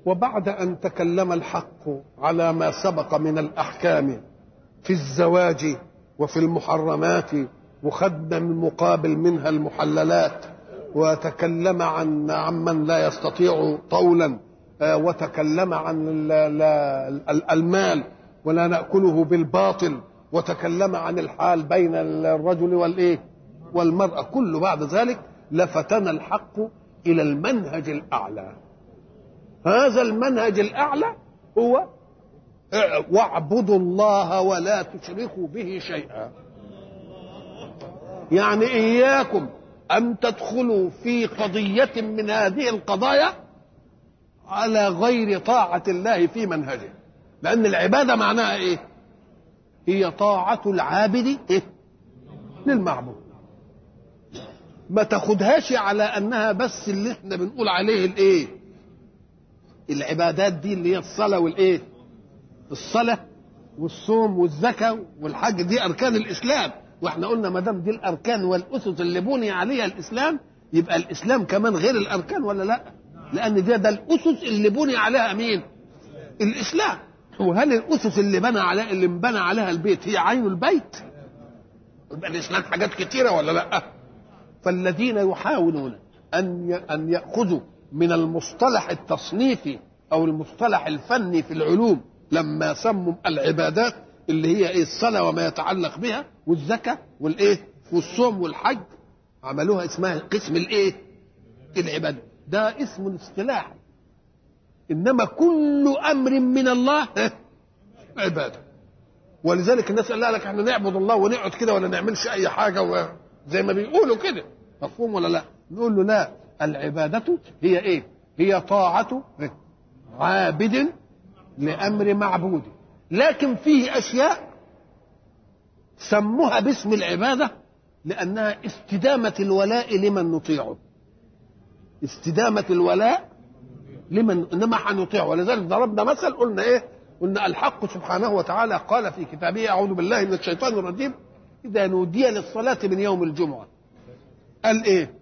وبعد أن تكلم الحق على ما سبق من الأحكام في الزواج وفي المحرمات وخدنا من مقابل منها المحللات وتكلم عن عمن لا يستطيع طولا وتكلم عن المال ولا ناكله بالباطل وتكلم عن الحال بين الرجل والايه والمراه كل بعد ذلك لفتنا الحق الى المنهج الاعلى هذا المنهج الاعلى هو واعبدوا الله ولا تشركوا به شيئا يعني اياكم ان تدخلوا في قضيه من هذه القضايا على غير طاعه الله في منهجه لان العباده معناها ايه هي طاعه العابد إيه؟ للمعبود ما تاخدهاش على انها بس اللي احنا بنقول عليه الايه العبادات دي اللي هي الصلاه والايه الصلاه والصوم والزكاه والحج دي اركان الاسلام واحنا قلنا ما دام دي الاركان والاسس اللي بني عليها الاسلام يبقى الاسلام كمان غير الاركان ولا لا لان ده ده الاسس اللي بني عليها مين الاسلام وهل الاسس اللي بنى عليها اللي انبنى عليها البيت هي عين البيت يبقى الاسلام حاجات كتيره ولا لا فالذين يحاولون ان ان ياخذوا من المصطلح التصنيفي او المصطلح الفني في العلوم لما سموا العبادات اللي هي ايه الصلاه وما يتعلق بها والزكاه والايه والصوم والحج عملوها اسمها قسم الايه العباده ده اسم اصطلاحي انما كل امر من الله عباده ولذلك الناس قال لك احنا نعبد الله ونقعد كده ولا نعملش اي حاجه زي ما بيقولوا كده مفهوم ولا لا نقول له لا العباده هي ايه هي طاعه عابد لامر معبود لكن فيه اشياء سموها باسم العباده لانها استدامه الولاء لمن نطيعه استدامه الولاء لمن انما هنطيعه ولذلك ضربنا مثل قلنا ايه قلنا الحق سبحانه وتعالى قال في كتابه اعوذ بالله من الشيطان الرجيم اذا نودي للصلاه من يوم الجمعه قال ايه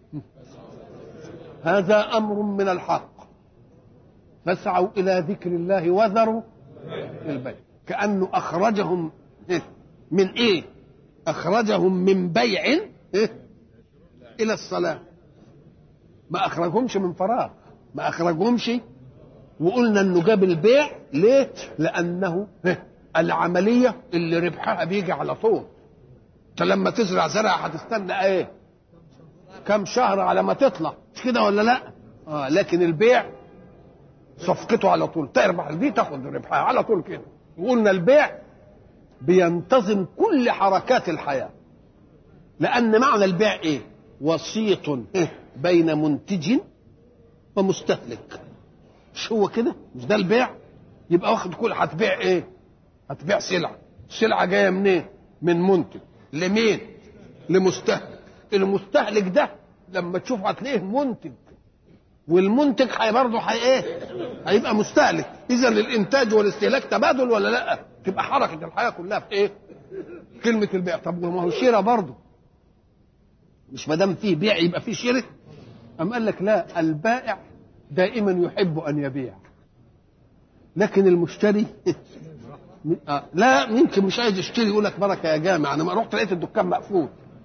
هذا امر من الحق فاسعوا الى ذكر الله وذروا البيع كانه اخرجهم من ايه اخرجهم من بيع إيه؟ الى الصلاه ما اخرجهمش من فراغ ما اخرجهمش وقلنا انه جاب البيع ليه لانه العمليه اللي ربحها بيجي على طول انت لما تزرع زرع هتستنى ايه كم شهر على ما تطلع مش كده ولا لا اه لكن البيع صفقته على طول تربح دي تاخد ربحها على طول كده وقلنا البيع بينتظم كل حركات الحياه لان معنى البيع ايه وسيط بين منتج ومستهلك مش هو كده مش ده البيع يبقى واخد كل هتبيع ايه هتبيع سلعه السلعه جايه منين إيه؟ من منتج لمين لمستهلك المستهلك ده لما تشوف هتلاقيه منتج والمنتج هي برضه هي ايه هيبقى مستهلك اذا الانتاج والاستهلاك تبادل ولا لا تبقى حركه الحياه كلها في ايه كلمه البيع طب ما هو شراء برضه مش ما دام فيه بيع يبقى فيه شراء أم قال لك لا البائع دائما يحب أن يبيع لكن المشتري آه لا يمكن مش عايز يشتري يقول لك بركه يا جامع انا ما رحت لقيت الدكان مقفول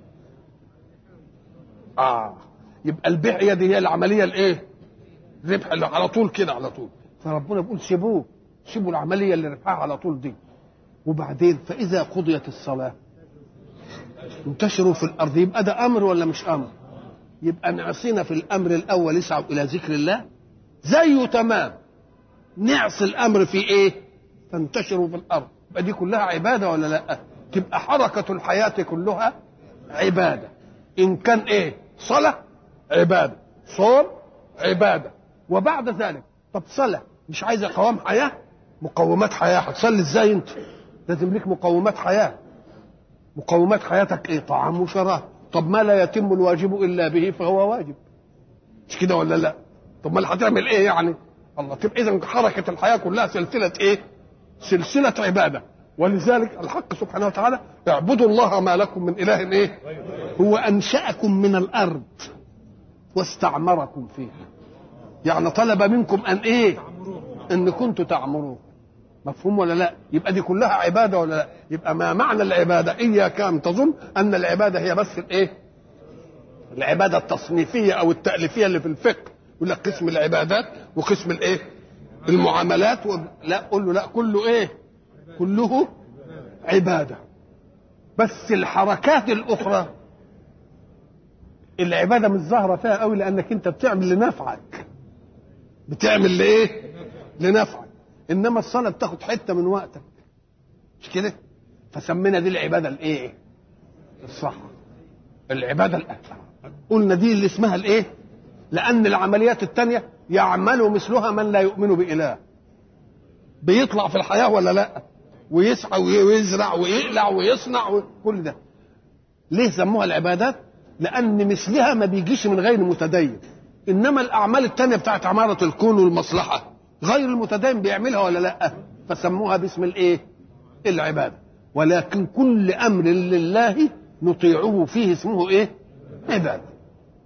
اه يبقى البيع هي دي هي العمليه الايه ربح اللي على طول كده على طول فربنا بيقول سيبوه سيبوا العمليه اللي ربحها على طول دي وبعدين فاذا قضيت الصلاه انتشروا في الارض يبقى ده امر ولا مش امر يبقى نعصينا في الامر الاول يسعوا الى ذكر الله زيه تمام نعصي الامر في ايه تنتشروا في الارض يبقى دي كلها عباده ولا لا تبقى حركه الحياه كلها عباده ان كان ايه صلاه عباده صوم عباده وبعد ذلك طب صلاه مش عايزه قوام حياه مقومات حياه هتصلي ازاي انت لازم ليك مقومات حياه مقومات حياتك ايه طعام وشراب طب ما لا يتم الواجب الا به فهو واجب مش كده ولا لا طب ما هتعمل ايه يعني الله تبقى اذا حركه الحياه كلها سلسله ايه سلسله عباده ولذلك الحق سبحانه وتعالى اعبدوا الله ما لكم من اله ايه هو انشاكم من الارض واستعمركم فيها يعني طلب منكم ان ايه ان كنتوا تعمرون مفهوم ولا لا يبقى دي كلها عباده ولا لا يبقى ما معنى العباده اياك ان تظن ان العباده هي بس الايه العباده التصنيفيه او التاليفيه اللي في الفقه يقول لك قسم العبادات وقسم الايه المعاملات و... لا قول له لا كله ايه كله عباده بس الحركات الاخرى العباده مش ظاهره فيها قوي لانك انت بتعمل لنفعك بتعمل لايه لنفعك انما الصلاه بتاخد حته من وقتك مش كده فسمينا دي العباده الايه الصح العباده الأكثر. قلنا دي اللي اسمها الايه لان العمليات التانية يعمل مثلها من لا يؤمن بإله بيطلع في الحياة ولا لا ويسعى ويزرع ويقلع ويصنع وكل ده ليه سموها العبادات لأن مثلها ما بيجيش من غير متدين إنما الأعمال التانية بتاعت عمارة الكون والمصلحة غير المتدين بيعملها ولا لا فسموها باسم الايه العبادة ولكن كل أمر لله نطيعه فيه اسمه ايه عباده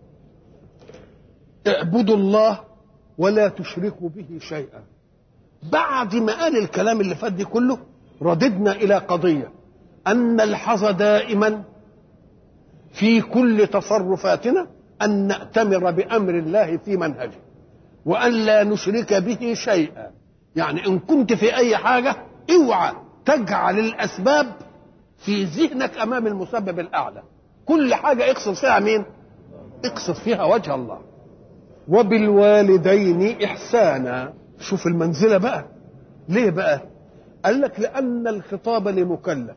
اعبدوا الله ولا تشركوا به شيئا بعد ما قال الكلام اللي فات دي كله رددنا الى قضيه ان نلحظ دائما في كل تصرفاتنا ان ناتمر بامر الله في منهجه وان لا نشرك به شيئا يعني ان كنت في اي حاجه اوعى تجعل الاسباب في ذهنك امام المسبب الاعلى كل حاجه اقصد فيها مين اقصد فيها وجه الله وبالوالدين احسانا شوف المنزله بقى ليه بقى قال لك لان الخطاب لمكلف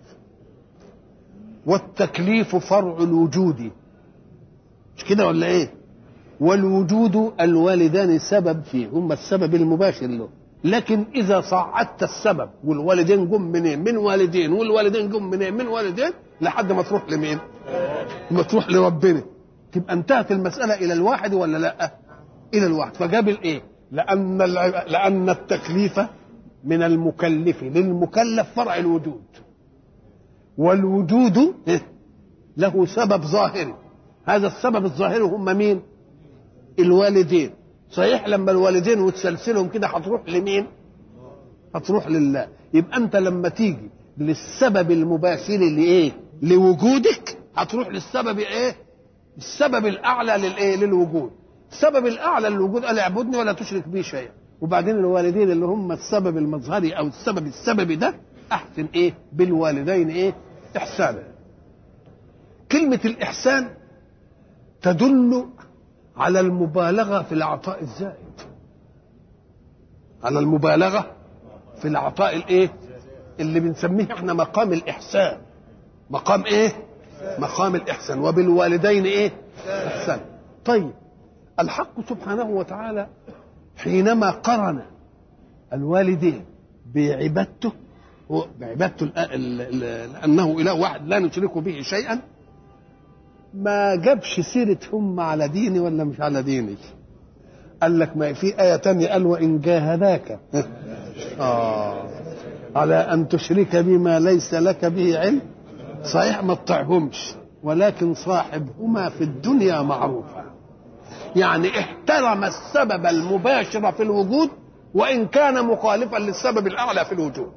والتكليف فرع الوجود مش كده ولا ايه والوجود الوالدان سبب فيه هم السبب المباشر له لكن اذا صعدت السبب والوالدين جم منين من والدين والوالدين جم منين من والدين لحد ما تروح لمين ما تروح لربنا تبقى انتهت المساله الى الواحد ولا لا الى الواحد فجاب الايه لان العب... لان التكليف من المكلف للمكلف فرع الوجود والوجود له سبب ظاهري هذا السبب الظاهري هم مين الوالدين صحيح لما الوالدين وتسلسلهم كده هتروح لمين هتروح لله يبقى انت لما تيجي للسبب المباشر لايه لوجودك هتروح للسبب ايه السبب الاعلى للايه للوجود السبب الاعلى للوجود قال اعبدني ولا تشرك بي شيئا وبعدين الوالدين اللي هم السبب المظهري او السبب السببي ده احسن ايه بالوالدين ايه احسانا كلمه الاحسان تدل على المبالغه في العطاء الزائد على المبالغه في العطاء الايه اللي بنسميه احنا مقام الاحسان مقام ايه مقام الاحسان وبالوالدين ايه احسان طيب الحق سبحانه وتعالى حينما قرن الوالدين بعبادته بعبادته لانه اله واحد لا نشرك به شيئا ما جابش سيرة هم على ديني ولا مش على ديني قال لك ما في آية تانية قال وإن جاهداك آه على أن تشرك بما ليس لك به علم صحيح ما تطعهمش ولكن صاحبهما في الدنيا معروفا يعني احترم السبب المباشر في الوجود وإن كان مخالفا للسبب الأعلى في الوجود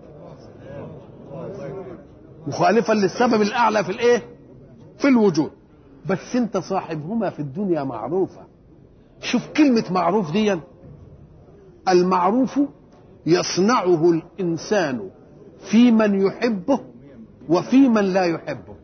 مخالفا للسبب الأعلى في الإيه في الوجود بس انت صاحبهما في الدنيا معروفة شوف كلمة معروف دي المعروف يصنعه الإنسان في من يحبه وفي من لا يحبه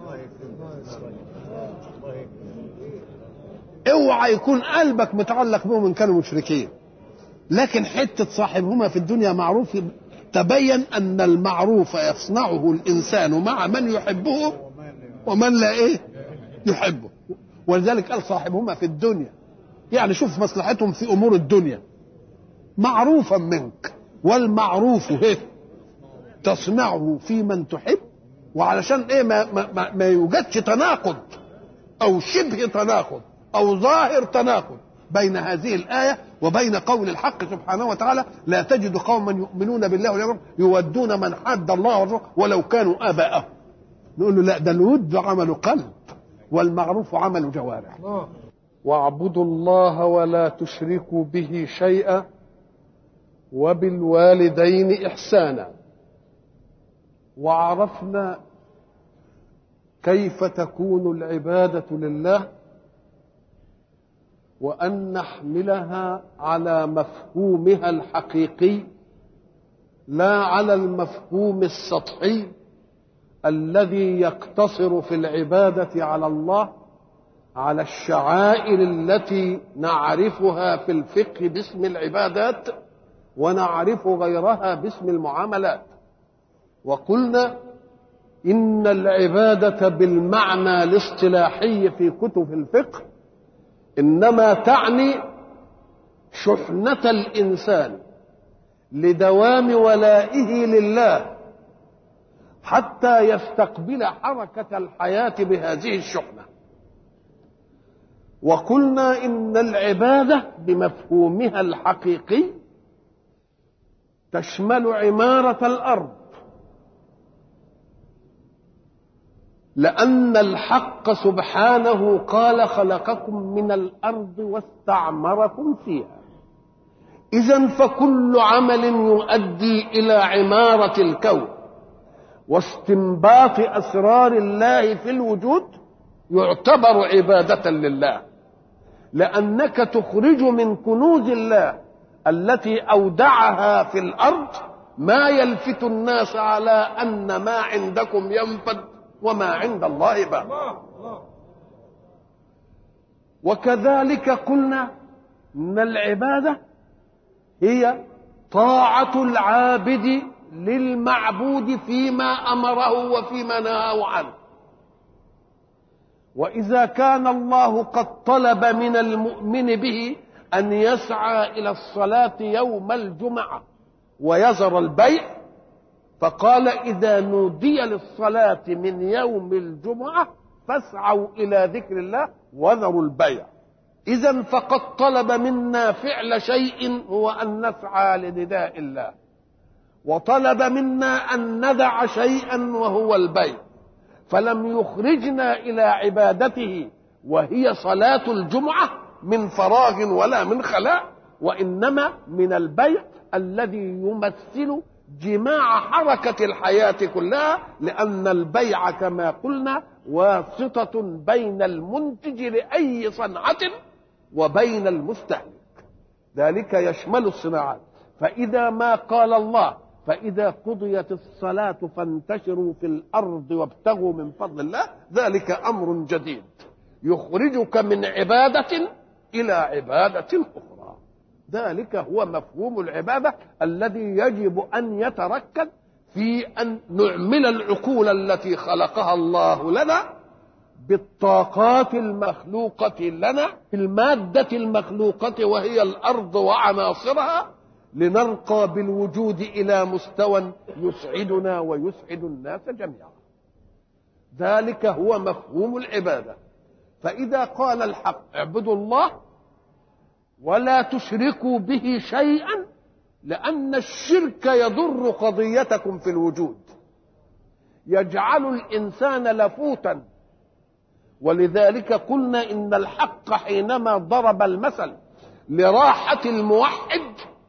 اوعى يكون قلبك متعلق بهم ان كانوا مشركين لكن حتة صاحبهما في الدنيا معروف تبين ان المعروف يصنعه الانسان مع من يحبه ومن لا ايه يحبه ولذلك قال صاحبهما في الدنيا يعني شوف مصلحتهم في امور الدنيا معروفا منك والمعروف هي تصنعه في من تحب وعلشان ايه ما, ما, ما يوجدش تناقض او شبه تناقض او ظاهر تناقض بين هذه الآية وبين قول الحق سبحانه وتعالى لا تجد قوما يؤمنون بالله واليوم يودون من حد الله ورسوله ولو كانوا آباءهم نقول له لا ده الود عمل قلب والمعروف عمل جوارح واعبدوا الله ولا تشركوا به شيئا وبالوالدين إحسانا وعرفنا كيف تكون العبادة لله وأن نحملها على مفهومها الحقيقي لا على المفهوم السطحي الذي يقتصر في العبادة على الله على الشعائر التي نعرفها في الفقه باسم العبادات ونعرف غيرها باسم المعاملات وقلنا ان العباده بالمعنى الاصطلاحي في كتب الفقه انما تعني شحنه الانسان لدوام ولائه لله حتى يستقبل حركه الحياه بهذه الشحنه وقلنا ان العباده بمفهومها الحقيقي تشمل عماره الارض لان الحق سبحانه قال خلقكم من الارض واستعمركم فيها اذا فكل عمل يؤدي الى عماره الكون واستنباط اسرار الله في الوجود يعتبر عباده لله لانك تخرج من كنوز الله التي اودعها في الارض ما يلفت الناس على ان ما عندكم ينفد وما عند الله باق وكذلك قلنا ان العباده هي طاعه العابد للمعبود فيما امره وفيما نهاه عنه واذا كان الله قد طلب من المؤمن به ان يسعى الى الصلاه يوم الجمعه ويزر البيع فقال اذا نودي للصلاه من يوم الجمعه فاسعوا الى ذكر الله وذروا البيع اذا فقد طلب منا فعل شيء هو ان نسعى لنداء الله وطلب منا ان ندع شيئا وهو البيع فلم يخرجنا الى عبادته وهي صلاه الجمعه من فراغ ولا من خلاء وانما من البيع الذي يمثل جماع حركه الحياه كلها لان البيع كما قلنا واسطه بين المنتج لاي صنعه وبين المستهلك ذلك يشمل الصناعات فاذا ما قال الله فإذا قضيت الصلاة فانتشروا في الأرض وابتغوا من فضل الله ذلك أمر جديد يخرجك من عبادة إلى عبادة أخرى ذلك هو مفهوم العبادة الذي يجب أن يتركز في أن نعمل العقول التي خلقها الله لنا بالطاقات المخلوقة لنا المادة المخلوقة وهي الأرض وعناصرها لنرقى بالوجود الى مستوى يسعدنا ويسعد الناس جميعا ذلك هو مفهوم العباده فاذا قال الحق اعبدوا الله ولا تشركوا به شيئا لان الشرك يضر قضيتكم في الوجود يجعل الانسان لفوتا ولذلك قلنا ان الحق حينما ضرب المثل لراحه الموحد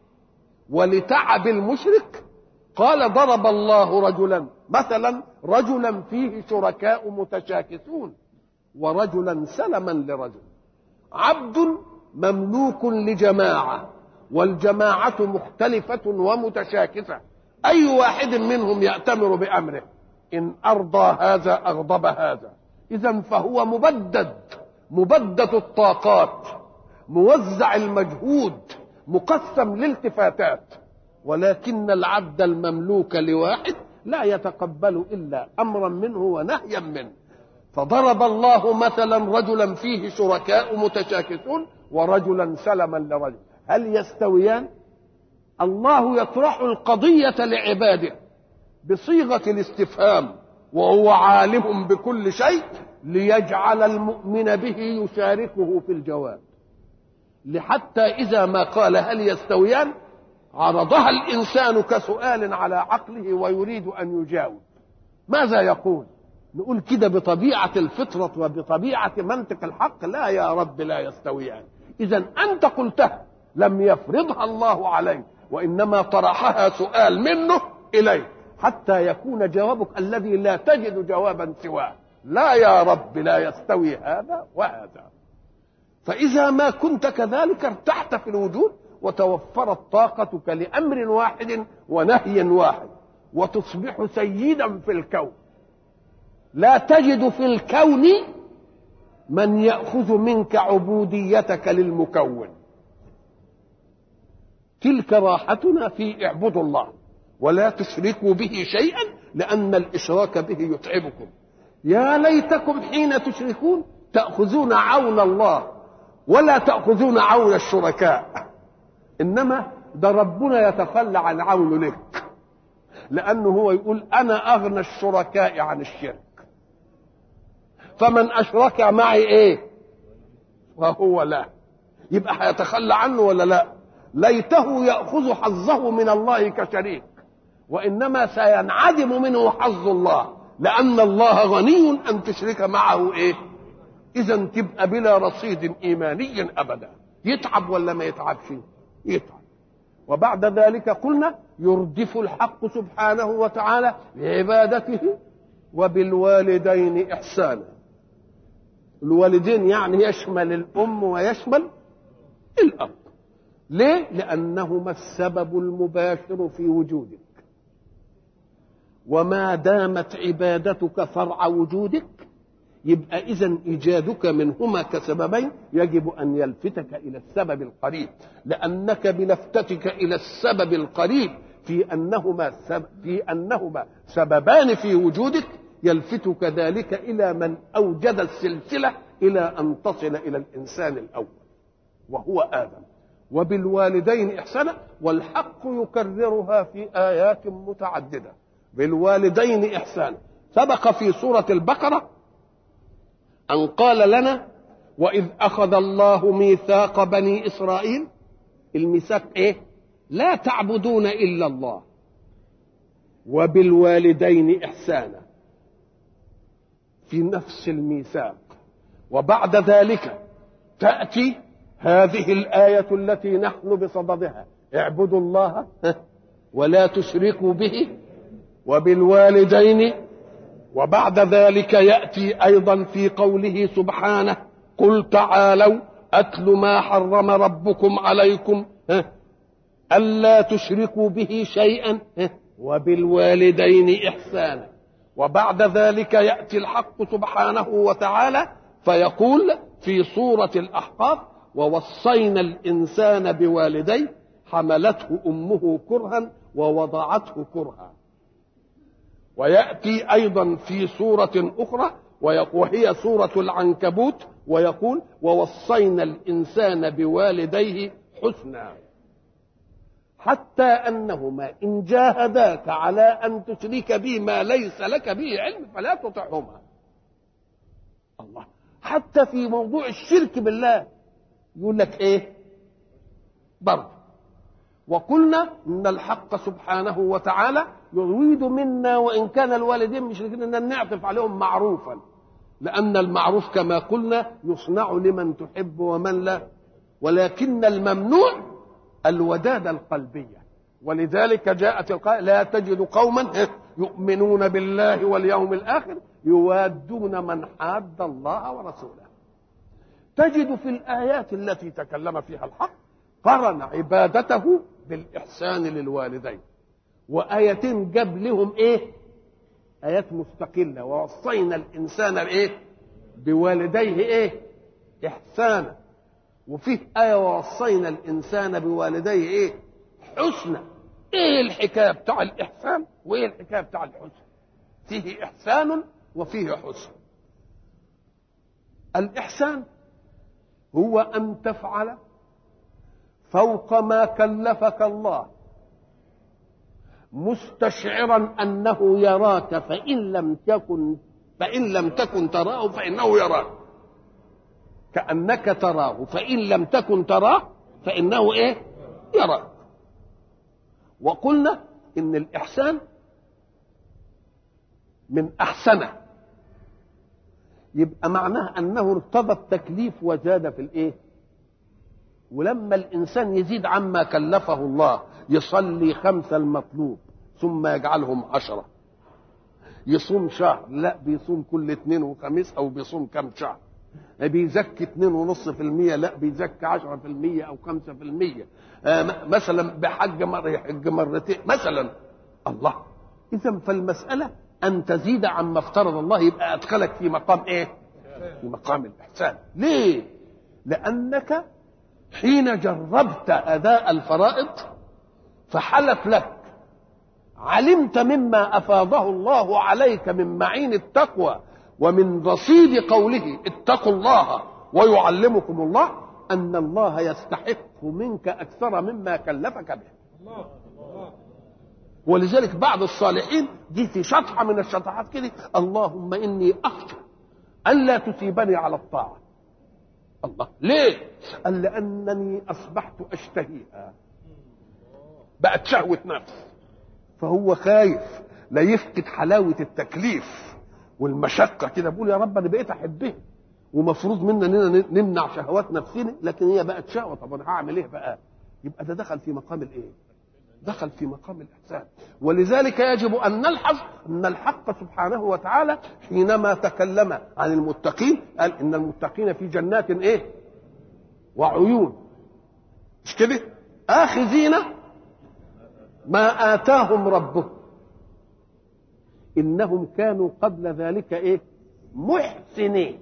ولتعب المشرك قال ضرب الله رجلا مثلا رجلا فيه شركاء متشاكسون ورجلا سلما لرجل عبد مملوك لجماعه والجماعه مختلفه ومتشاكسه اي واحد منهم ياتمر بامره ان ارضى هذا اغضب هذا اذا فهو مبدد مبدد الطاقات موزع المجهود مقسم لالتفاتات ولكن العبد المملوك لواحد لا يتقبل الا امرا منه ونهيا منه فضرب الله مثلا رجلا فيه شركاء متشاكسون ورجلا سلما لرجل هل يستويان الله يطرح القضيه لعباده بصيغه الاستفهام وهو عالم بكل شيء ليجعل المؤمن به يشاركه في الجواب لحتى إذا ما قال هل يستويان عرضها الإنسان كسؤال على عقله ويريد أن يجاوب ماذا يقول نقول كده بطبيعة الفطرة وبطبيعة منطق الحق لا يا رب لا يستويان إذا أنت قلتها لم يفرضها الله عليك وإنما طرحها سؤال منه إليه حتى يكون جوابك الذي لا تجد جوابا سواه لا يا رب لا يستوي هذا وهذا فإذا ما كنت كذلك ارتحت في الوجود وتوفرت طاقتك لأمر واحد ونهي واحد وتصبح سيدا في الكون لا تجد في الكون من يأخذ منك عبوديتك للمكون تلك راحتنا في اعبدوا الله ولا تشركوا به شيئا لأن الإشراك به يتعبكم يا ليتكم حين تشركون تأخذون عون الله ولا تأخذون عون الشركاء إنما ده ربنا يتخلى عن عون لك لأنه هو يقول أنا أغنى الشركاء عن الشرك فمن أشرك معي إيه وهو لا يبقى هيتخلى عنه ولا لا ليته يأخذ حظه من الله كشريك وإنما سينعدم منه حظ الله لأن الله غني أن تشرك معه إيه إذا تبقى بلا رصيد إيماني أبدا يتعب ولا ما يتعبش يتعب وبعد ذلك قلنا يردف الحق سبحانه وتعالى بعبادته وبالوالدين إحسانا الوالدين يعني يشمل الأم ويشمل الأب ليه؟ لأنهما السبب المباشر في وجودك وما دامت عبادتك فرع وجودك يبقى إذا إيجادك منهما كسببين يجب أن يلفتك إلى السبب القريب لأنك بلفتتك إلى السبب القريب في أنهما سبب في أنهما سببان في وجودك يلفتك ذلك إلى من أوجد السلسلة إلى أن تصل إلى الإنسان الأول وهو آدم وبالوالدين إحسانا والحق يكررها في آيات متعددة بالوالدين إحسانا سبق في سورة البقرة أن قال لنا وإذ أخذ الله ميثاق بني إسرائيل الميثاق إيه؟ لا تعبدون إلا الله وبالوالدين إحسانا في نفس الميثاق وبعد ذلك تأتي هذه الآية التي نحن بصددها اعبدوا الله ولا تشركوا به وبالوالدين وبعد ذلك ياتي ايضا في قوله سبحانه قل تعالوا اتل ما حرم ربكم عليكم الا تشركوا به شيئا وبالوالدين احسانا وبعد ذلك ياتي الحق سبحانه وتعالى فيقول في سوره الاحقاف ووصينا الانسان بوالديه حملته امه كرها ووضعته كرها وياتي ايضا في سوره اخرى وهي سوره العنكبوت ويقول ووصينا الانسان بوالديه حسنا حتى انهما ان جاهداك على ان تشرك بي ما ليس لك به علم فلا تطعهما الله حتى في موضوع الشرك بالله يقول لك ايه برضه وقلنا ان الحق سبحانه وتعالى يريد منا وان كان الوالدين مشركين ان نعطف عليهم معروفا لان المعروف كما قلنا يصنع لمن تحب ومن لا ولكن الممنوع الوداد القلبيه ولذلك جاءت القاء لا تجد قوما يؤمنون بالله واليوم الاخر يوادون من حاد الله ورسوله تجد في الايات التي تكلم فيها الحق قرن عبادته بالإحسان للوالدين وآيتين جاب لهم إيه؟ آيات مستقلة ووصينا الإنسان بإيه؟ بوالديه إيه؟ إحسانا وفيه آية ووصينا الإنسان بوالديه إيه؟ حسنا إيه الحكاية بتاع الإحسان وإيه الحكاية بتاع الحسن؟ فيه إحسان وفيه حسن الإحسان هو أن تفعل فوق ما كلفك الله مستشعرا انه يراك فان لم تكن فان لم تكن تراه فانه يراك كانك تراه فان لم تكن تراه فانه ايه يراك وقلنا ان الاحسان من احسنه يبقى معناه انه ارتضى التكليف وزاد في الايه ولما الانسان يزيد عما كلفه الله يصلي خمسة المطلوب ثم يجعلهم عشرة يصوم شهر لا بيصوم كل اثنين وخميس او بيصوم كم شهر بيزكي اثنين ونص في المية لا بيزكي عشرة في المية او خمسة في المية آه مثلا بحج مرة يحج مرتين مثلا الله اذا فالمسألة ان تزيد عما افترض الله يبقى ادخلك في مقام ايه في مقام الاحسان ليه لانك حين جربت اداء الفرائض فحلف لك علمت مما افاضه الله عليك من معين التقوى ومن رصيد قوله اتقوا الله ويعلمكم الله ان الله يستحق منك اكثر مما كلفك به ولذلك بعض الصالحين دي في شطحه من الشطحات كده اللهم اني اخشى الا تصيبني على الطاعه الله ليه قال لانني اصبحت اشتهيها بقت شهوه نفس فهو خايف لا يفقد حلاوه التكليف والمشقه كده بقول يا رب انا بقيت احبها ومفروض منا اننا نمنع شهوات نفسنا لكن هي بقت شهوه طب انا هعمل ايه بقى يبقى ده دخل في مقام الايه دخل في مقام الاحسان ولذلك يجب ان نلحظ ان الحق سبحانه وتعالى حينما تكلم عن المتقين قال ان المتقين في جنات ايه وعيون مش كده اخذين ما اتاهم ربهم انهم كانوا قبل ذلك ايه محسنين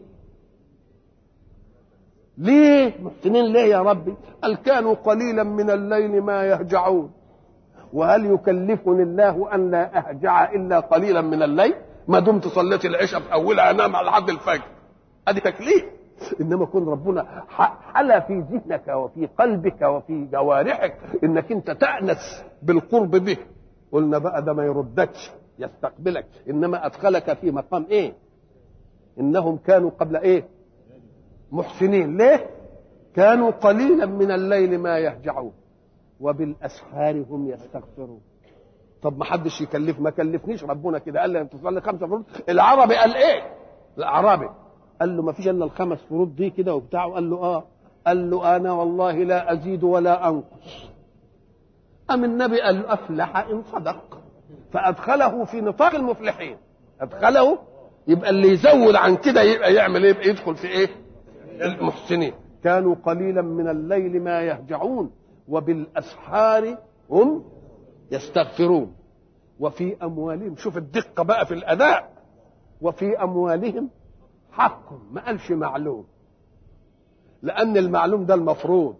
ليه محسنين ليه يا ربي قال كانوا قليلا من الليل ما يهجعون وهل يكلفني الله ان لا اهجع الا قليلا من الليل ما دمت صليت العشاء في اولها انام على لحد الفجر ادي تكليف انما كن ربنا حلى في ذهنك وفي قلبك وفي جوارحك انك انت تانس بالقرب به قلنا بقى ده ما يردكش يستقبلك انما ادخلك في مقام ايه انهم كانوا قبل ايه محسنين ليه كانوا قليلا من الليل ما يهجعون وبالاسحار هم يستغفرون طب ما حدش يكلف ما كلفنيش ربنا كده قال لي انت تصلي خمسه فروض العربي قال ايه الاعرابي قال له ما فيش الا الخمس فروض دي كده وبتاع قال له اه قال له انا والله لا ازيد ولا انقص ام النبي قال له افلح ان صدق فادخله في نطاق المفلحين ادخله يبقى اللي يزود عن كده يبقى يعمل ايه يبقى يدخل في ايه المحسنين كانوا قليلا من الليل ما يهجعون وبالاسحار هم يستغفرون وفي اموالهم شوف الدقه بقى في الاداء وفي اموالهم حق ما قالش معلوم لان المعلوم ده المفروض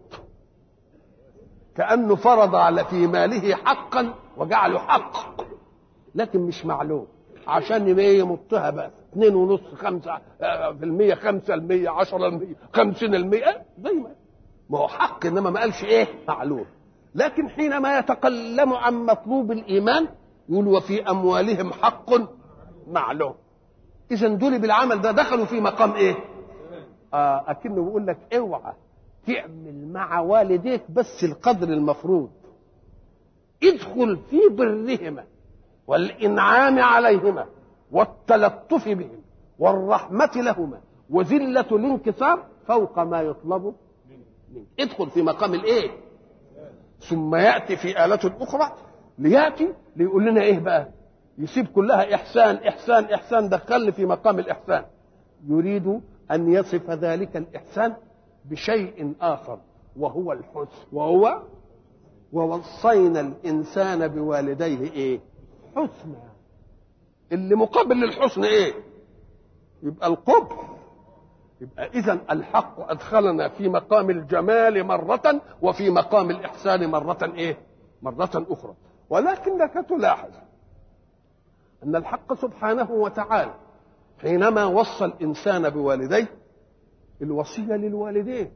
كانه فرض على في ماله حقا وجعله حق لكن مش معلوم عشان يمطها بقى اثنين ونص خمسة في المية خمسة المية عشرة المية خمسين المية زي ما ما هو حق انما ما قالش ايه معلوم لكن حينما يتكلم عن مطلوب الايمان يقول وفي اموالهم حق معلوم اذا دول بالعمل ده دخلوا في مقام ايه آه اكنه بيقول لك اوعى تعمل مع والديك بس القدر المفروض ادخل في برهما والانعام عليهما والتلطف بهم والرحمه لهما وذله الانكسار فوق ما يطلب منك ادخل في مقام الايه ثم ياتي في اله اخرى لياتي ليقول لنا ايه بقى يسيب كلها احسان احسان احسان دخلني في مقام الاحسان يريد ان يصف ذلك الاحسان بشيء اخر وهو الحسن وهو ووصينا الانسان بوالديه ايه حسنا اللي مقابل للحسن ايه يبقى القبح يبقى اذا الحق ادخلنا في مقام الجمال مره وفي مقام الاحسان مره ايه مره اخرى ولكنك تلاحظ ان الحق سبحانه وتعالى حينما وصى الانسان بوالديه الوصيه للوالدين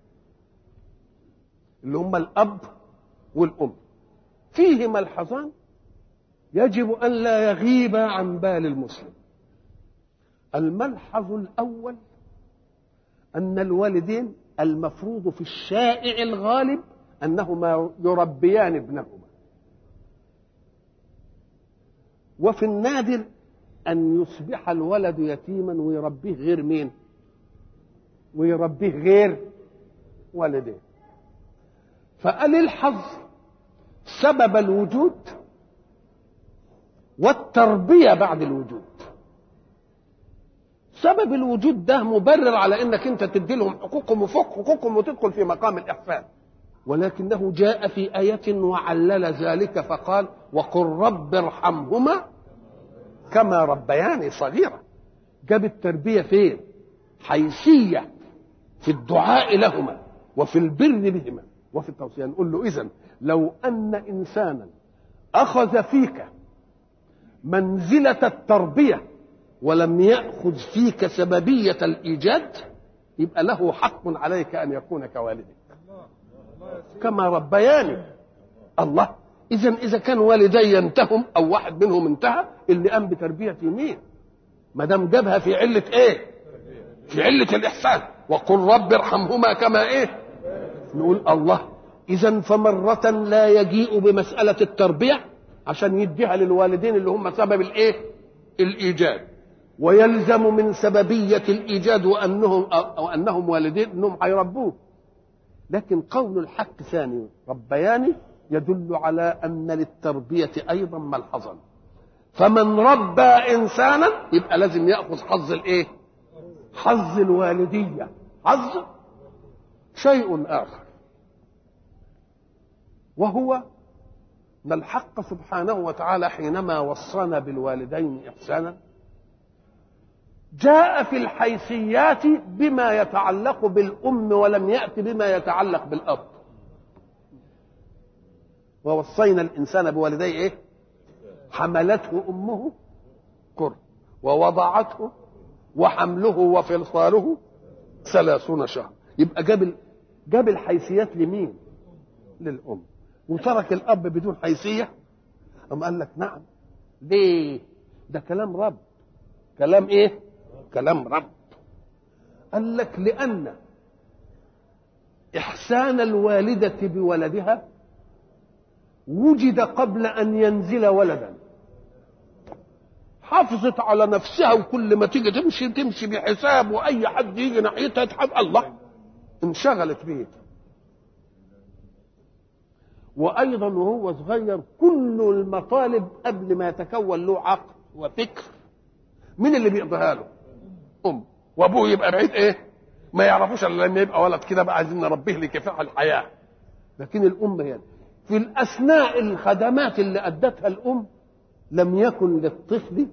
اللي هم الاب والام فيه ملحظان يجب ان لا يغيب عن بال المسلم الملحظ الاول ان الوالدين المفروض في الشائع الغالب انهما يربيان ابنهما وفي النادر ان يصبح الولد يتيما ويربيه غير مين ويربيه غير والديه فقال الحظ سبب الوجود والتربيه بعد الوجود سبب الوجود ده مبرر على انك انت تدي لهم حقوقهم وفوق حقوقهم وتدخل في مقام الاحسان ولكنه جاء في آية وعلل ذلك فقال وقل رب ارحمهما كما ربياني صغيرا جاب التربية فين حيثية في الدعاء لهما وفي البر بهما وفي التوصية نقول له إذن لو أن إنسانا أخذ فيك منزلة التربية ولم يأخذ فيك سببية الإيجاد يبقى له حق عليك أن يكون كوالدك كما ربياني الله إذا إذا كان والدي ينتهم أو واحد منهم انتهى اللي قام بتربية مين؟ ما دام جابها في علة إيه؟ في علة الإحسان وقل رب ارحمهما كما إيه؟ نقول الله إذا فمرة لا يجيء بمسألة التربية عشان يديها للوالدين اللي هم سبب الإيه؟ الإيجاد ويلزم من سببية الإيجاد وأنهم أو أنهم والدين أنهم هيربوه لكن قول الحق ثاني ربياني يدل على أن للتربية أيضا ملحظا فمن ربى إنسانا يبقى لازم يأخذ حظ الإيه؟ حظ الوالدية حظ شيء آخر وهو أن الحق سبحانه وتعالى حينما وصانا بالوالدين إحسانا جاء في الحيثيات بما يتعلق بالأم ولم يأت بما يتعلق بالأب ووصينا الإنسان بوالديه إيه؟ حملته أمه كر ووضعته وحمله وفصاله ثلاثون شهر يبقى جاب جاب الحيثيات لمين؟ للأم وترك الأب بدون حيثية أم قال لك نعم ليه؟ ده كلام رب كلام إيه؟ كلام رب قال لك لأن إحسان الوالدة بولدها وجد قبل أن ينزل ولدا حافظت على نفسها وكل ما تيجي تمشي تمشي بحساب واي حد يجي ناحيتها تحب الله انشغلت به وايضا وهو صغير كل المطالب قبل ما يتكون له عقل وفكر مين اللي بيقضيها له؟ ام وابوه يبقى بعيد ايه؟ ما يعرفوش الا لما يبقى ولد كده بقى عايزين نربيه لكفاح الحياه لكن الام هي في الاثناء الخدمات اللي ادتها الام لم يكن للطفل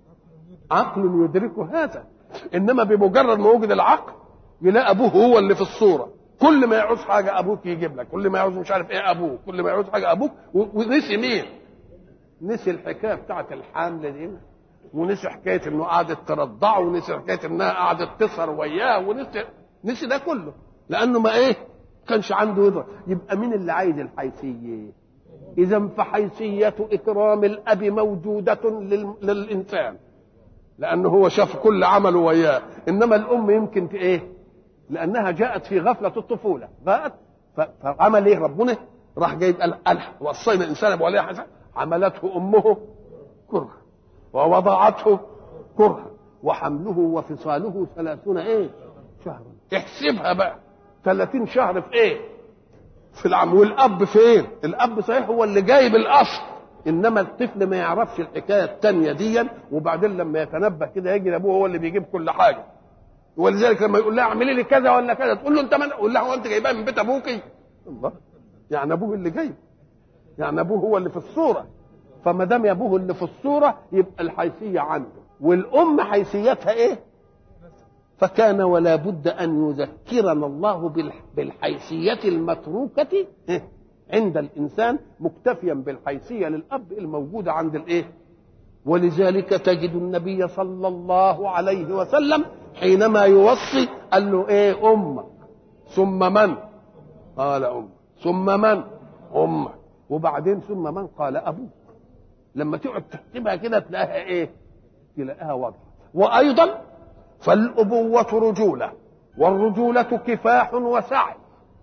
عقل يدركه هذا انما بمجرد ما وجد العقل يلاقي ابوه هو اللي في الصوره كل ما يعوز حاجه ابوك يجيب لك كل ما يعوز مش عارف ايه ابوك كل ما يعوز حاجه ابوك ونسي مين نسي الحكايه بتاعت الحمل دي ونسي حكايه انه قعدت ترضعه ونسي حكايه انها قعدت تسهر وياه ونسي نسي ده كله لانه ما ايه كانش عنده يدرك يبقى مين اللي عايز الحيثيه اذا فحيثيه اكرام الاب موجوده لل... للانسان لانه هو شاف كل عمله وياه انما الام يمكن ايه لانها جاءت في غفله الطفوله جاءت فعمل ايه ربنا راح جايب قال وصينا الانسان بوليه حسن عملته امه كره ووضعته كره وحمله وفصاله ثلاثون ايه شهرا احسبها بقى ثلاثين شهر في ايه في العم والاب فين الاب صحيح هو اللي جايب الاصل انما الطفل ما يعرفش الحكايه الثانيه دي وبعدين لما يتنبه كده يجي ابوه هو اللي بيجيب كل حاجه ولذلك لما يقول لها اعملي لي كذا ولا كذا تقول له انت من قول لها هو انت جايبها من بيت ابوكي الله يعني ابوه اللي جايب يعني ابوه هو اللي في الصوره فما دام ابوه اللي في الصوره يبقى الحيثيه عنده والام حيثيتها ايه فكان ولا بد ان يذكرنا الله بالحيثيه المتروكه عند الانسان مكتفيا بالحيثيه للاب الموجوده عند الايه ولذلك تجد النبي صلى الله عليه وسلم حينما يوصي قال له ايه امك ثم من قال امك ثم من امك وبعدين ثم من قال ابوك لما تقعد تحسبها كده تلاقيها ايه تلاقيها واضحه وايضا فالابوه رجوله والرجوله كفاح وسعي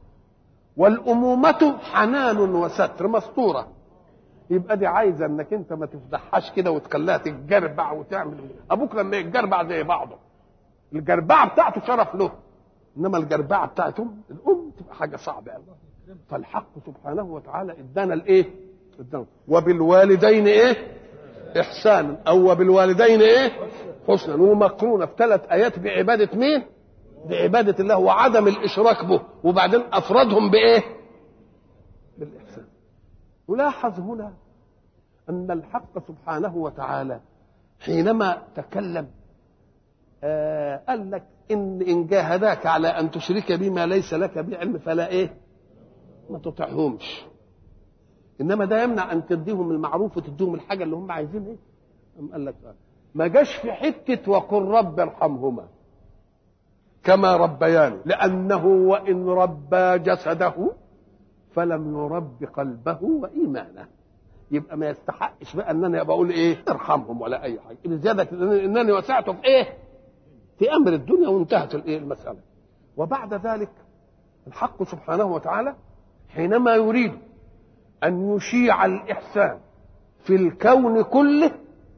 والأمومة حنان وستر مستورة يبقى دي عايزة انك انت ما تفضحهاش كده وتخليها تتجربع وتعمل ابوك لما يتجربع زي بعضه الجربعة بتاعته شرف له انما الجربعة بتاعتهم الام تبقى حاجة صعبة قوي فالحق سبحانه وتعالى ادانا الايه وبالوالدين ايه احسانا او وبالوالدين ايه حسنا ومقرونه في ثلاث ايات بعباده مين بعباده الله وعدم الاشراك به وبعدين افردهم بايه بالاحسان ولاحظ هنا ان الحق سبحانه وتعالى حينما تكلم آه قال لك ان ان جاهداك على ان تشرك بما ليس لك بعلم فلا ايه ما تطعهمش انما ده يمنع ان تديهم المعروف وتديهم الحاجه اللي هم عايزين ايه أم قال لك آه. ما جاش في حته وقل رب ارحمهما كما ربياني لانه وان ربى جسده فلم يرب قلبه وايمانه يبقى ما يستحقش بقى ان انا بقول ايه ارحمهم ولا اي حاجه بزياده انني وسعته في ايه في امر الدنيا وانتهت الايه المساله وبعد ذلك الحق سبحانه وتعالى حينما يريد ان يشيع الاحسان في الكون كله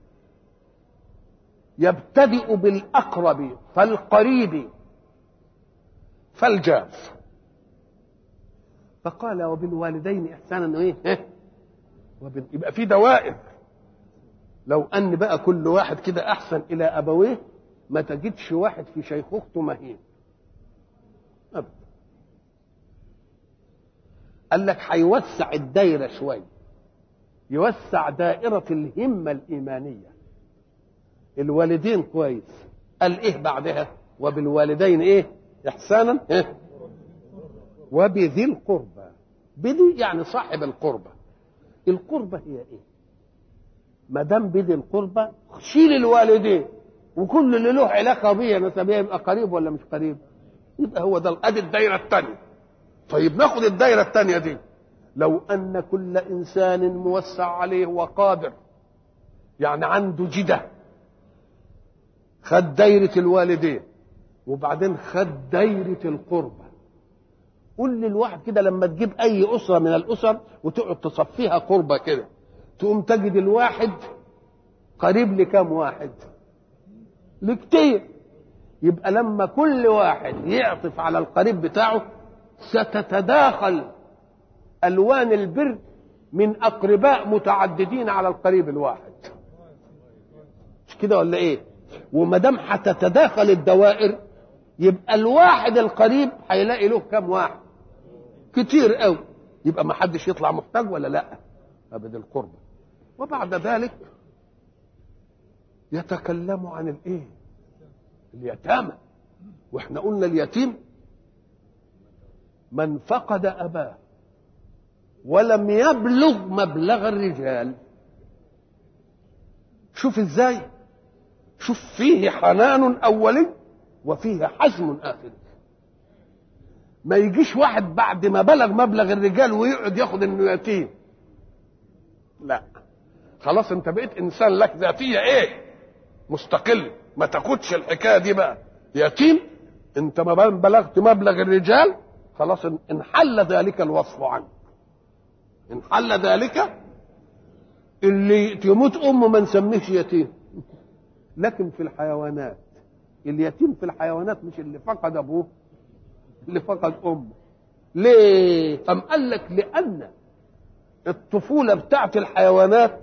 يبتدئ بالاقرب فالقريب فالجاف فقال وبالوالدين احسانا ايه وبال... يبقى في دوائر لو ان بقى كل واحد كده احسن الى ابويه ما تجدش واحد في شيخوخته مهين ابدا قال لك هيوسع الدايره شويه يوسع دائره الهمه الايمانيه الوالدين كويس قال ايه بعدها وبالوالدين ايه احسانا إيه؟ وبذي القربى بذي يعني صاحب القربى القربة هي ايه ما دام بذي القربة شيل الوالدين وكل اللي له علاقه بيه نسبيه يبقى قريب ولا مش قريب يبقى هو ده ادي الدايره الثانيه طيب ناخد الدايره الثانيه دي لو ان كل انسان موسع عليه وقادر يعني عنده جده خد دايره الوالدين وبعدين خد دايره القربه قول للواحد كده لما تجيب اي اسره من الاسر وتقعد تصفيها قربه كده تقوم تجد الواحد قريب لكام واحد لكتير يبقى لما كل واحد يعطف على القريب بتاعه ستتداخل الوان البر من اقرباء متعددين على القريب الواحد مش كده ولا ايه وما دام هتتداخل الدوائر يبقى الواحد القريب هيلاقي له كام واحد كتير قوي يبقى ما حدش يطلع محتاج ولا لا ابد القربة وبعد ذلك يتكلم عن الايه اليتامى واحنا قلنا اليتيم من فقد اباه ولم يبلغ مبلغ الرجال شوف ازاي شوف فيه حنان اولي وفيه حزم اخر ما يجيش واحد بعد ما بلغ مبلغ الرجال ويقعد ياخد انه يتيم لا خلاص انت بقيت انسان لك ذاتيه ايه مستقل ما تاخدش الحكايه دي بقى يتيم انت ما بلغت مبلغ الرجال خلاص انحل ذلك الوصف عنك انحل ذلك اللي تموت امه ما نسميهش يتيم لكن في الحيوانات اليتيم في الحيوانات مش اللي فقد ابوه اللي فقد امه ليه ام قال لك لان الطفوله بتاعت الحيوانات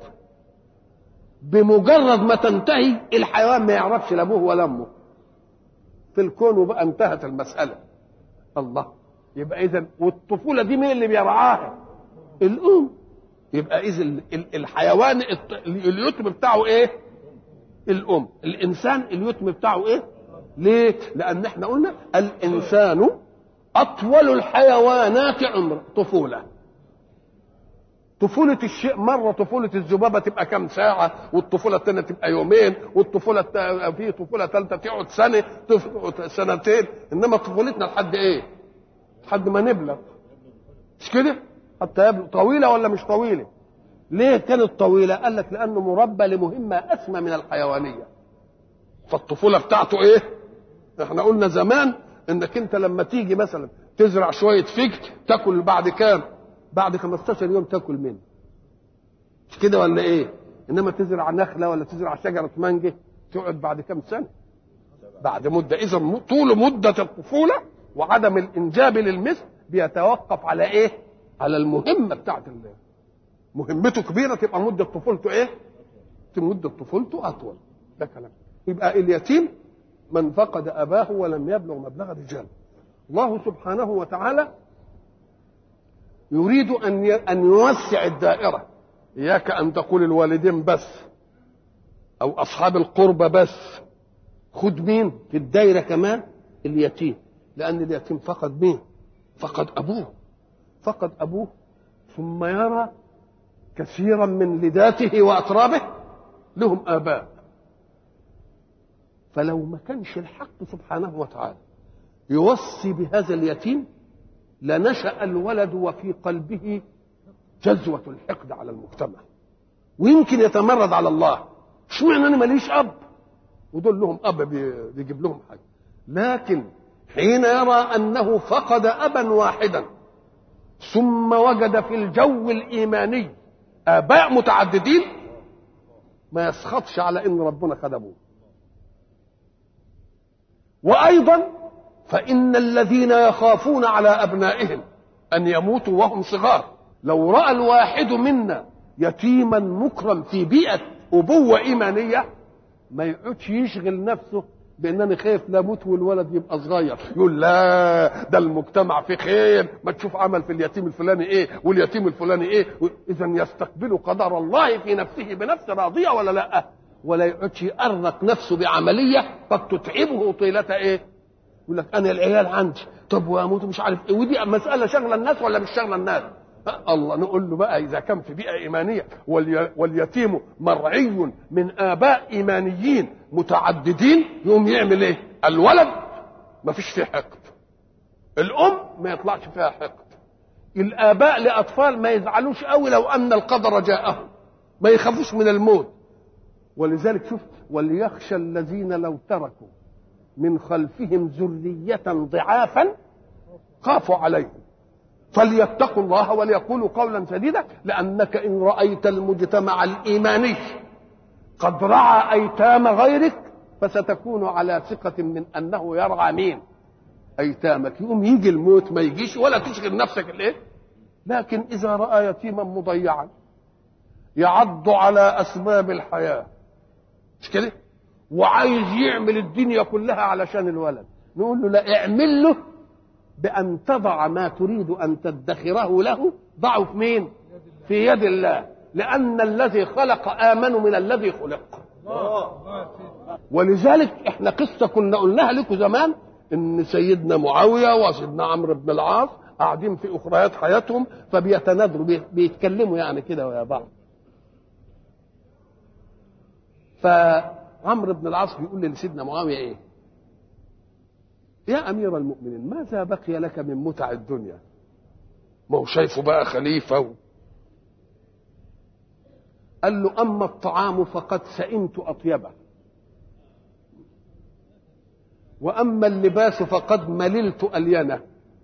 بمجرد ما تنتهي الحيوان ما يعرفش لا ابوه ولا امه في الكون وبقى انتهت المساله الله يبقى اذا والطفوله دي مين اللي بيرعاها الام يبقى اذا الحيوان اليتم بتاعه ايه الام الانسان اليتم بتاعه ايه ليه لان احنا قلنا الانسان اطول الحيوانات عمر طفوله طفولة الشيء مرة طفولة الذبابة تبقى كم ساعة والطفولة الثانية تبقى يومين والطفولة في طفولة ثالثة تقعد سنة سنتين إنما طفولتنا لحد إيه؟ لحد ما نبلغ مش كده؟ حتى يبلغ طويلة ولا مش طويلة؟ ليه كانت طويلة؟ قال لك لأنه مربى لمهمة أسمى من الحيوانية فالطفولة بتاعته إيه؟ احنا قلنا زمان انك انت لما تيجي مثلا تزرع شويه فجل تاكل بعد كام بعد 15 يوم تاكل منه مش كده ولا ايه انما تزرع نخله ولا تزرع شجره مانجه تقعد بعد كام سنه بعد مده اذا طول مده الطفوله وعدم الانجاب للمثل بيتوقف على ايه على المهمه بتاعت الله مهمته كبيره تبقى مده طفولته ايه مده طفولته اطول ده كلام يبقى اليتيم من فقد اباه ولم يبلغ مبلغ الرجال الله سبحانه وتعالى يريد ان ان يوسع الدائره اياك ان تقول الوالدين بس او اصحاب القربى بس خد مين في الدايره كمان اليتيم لان اليتيم فقد مين فقد ابوه فقد ابوه ثم يرى كثيرا من لداته واترابه لهم اباء فلو ما كانش الحق سبحانه وتعالى يوصي بهذا اليتيم لنشا الولد وفي قلبه جزوه الحقد على المجتمع ويمكن يتمرد على الله اشمعنى انا ماليش اب ودول لهم اب بيجيب لهم حاجه لكن حين يرى انه فقد ابا واحدا ثم وجد في الجو الايماني اباء متعددين ما يسخطش على ان ربنا خد ابوه وايضا فان الذين يخافون على ابنائهم ان يموتوا وهم صغار لو راى الواحد منا يتيما مكرم في بيئه ابوه ايمانيه ما يقعدش يشغل نفسه بانني خايف لا اموت والولد يبقى صغير يقول لا ده المجتمع فيه خير ما تشوف عمل في اليتيم الفلاني ايه واليتيم الفلاني ايه اذا يستقبل قدر الله في نفسه بنفس راضيه ولا لا ولا يقعدش يأرق نفسه بعمليه قد تتعبه طيله ايه يقول لك انا العيال عندي طب واموت مش عارف ايه ودي مساله شغله الناس ولا مش شغله الناس الله نقول له بقى اذا كان في بيئه ايمانيه واليتيم مرعي من اباء ايمانيين متعددين يقوم يعمل ايه الولد ما فيش فيه حقد الام ما يطلعش فيها حقد الاباء لاطفال ما يزعلوش قوي لو ان القدر جاءهم ما يخافوش من الموت ولذلك شفت وليخشى الذين لو تركوا من خلفهم ذرية ضعافا خافوا عليهم فليتقوا الله وليقولوا قولا سديدا لانك ان رايت المجتمع الايماني قد رعى ايتام غيرك فستكون على ثقه من انه يرعى مين ايتامك يقوم يجي الموت ما يجيش ولا تشغل نفسك الايه لكن اذا راى يتيما مضيعا يعض على اسباب الحياه مش كده وعايز يعمل الدنيا كلها علشان الولد نقول له لا اعمل له بأن تضع ما تريد أن تدخره له ضعه في مين في يد الله لأن الذي خلق آمن من الذي خلق ولذلك احنا قصة كنا قلناها لكم زمان ان سيدنا معاوية وسيدنا عمرو بن العاص قاعدين في اخريات حياتهم فبيتنادروا بيتكلموا يعني كده ويا بعض فعمرو بن العاص بيقول لسيدنا معاوية ايه يا امير المؤمنين ماذا بقي لك من متع الدنيا ما هو شايفه بقى خليفه و... قال له اما الطعام فقد سئمت اطيبه واما اللباس فقد مللت الينه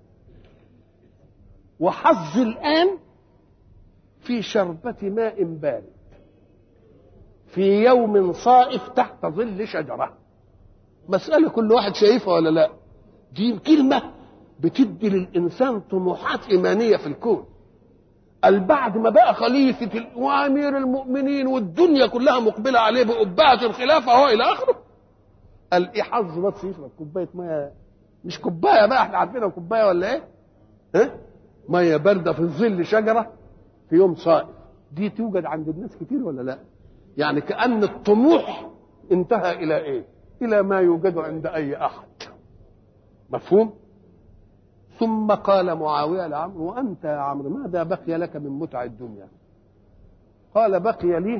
وحظي الان في شربة ماء بارد في يوم صائف تحت ظل شجرة مسألة كل واحد شايفها ولا لا دي كلمة بتدي للإنسان طموحات إيمانية في الكون البعد ما بقى خليفة وأمير المؤمنين والدنيا كلها مقبلة عليه بقبعة الخلافة هو إلى آخره قال إيه حظ بس يشرب كوباية مية مش كوباية بقى احنا عارفينها كوباية ولا إيه؟ ها؟ مية باردة في ظل شجرة في يوم صائف دي توجد عند الناس كتير ولا لا؟ يعني كأن الطموح انتهى إلى إيه؟ إلى ما يوجد عند أي أحد مفهوم ثم قال معاوية لعمرو وأنت يا عمرو ماذا بقي لك من متع الدنيا قال بقي لي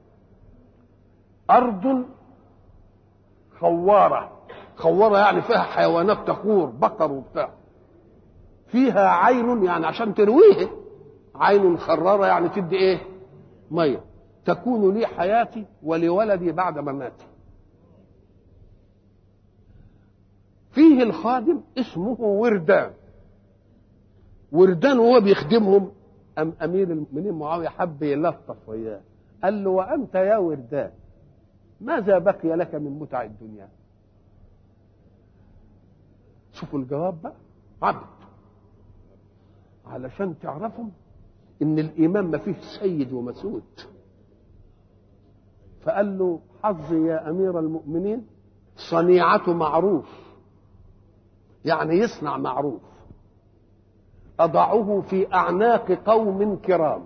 أرض خوارة خوارة يعني فيها حيوانات تخور بقر وبتاع فيها عين يعني عشان ترويه عين خرارة يعني تدي ايه مية تكون لي حياتي ولولدي بعد مماتي فيه الخادم اسمه وردان وردان وهو بيخدمهم أم أمير المؤمنين معاوية حب يلطف وياه قال له وأنت يا وردان ماذا بقي لك من متع الدنيا شوفوا الجواب بقى عبد علشان تعرفوا ان الايمان ما فيه سيد ومسود فقال له حظي يا امير المؤمنين صنيعة معروف يعني يصنع معروف اضعه في اعناق قوم كرام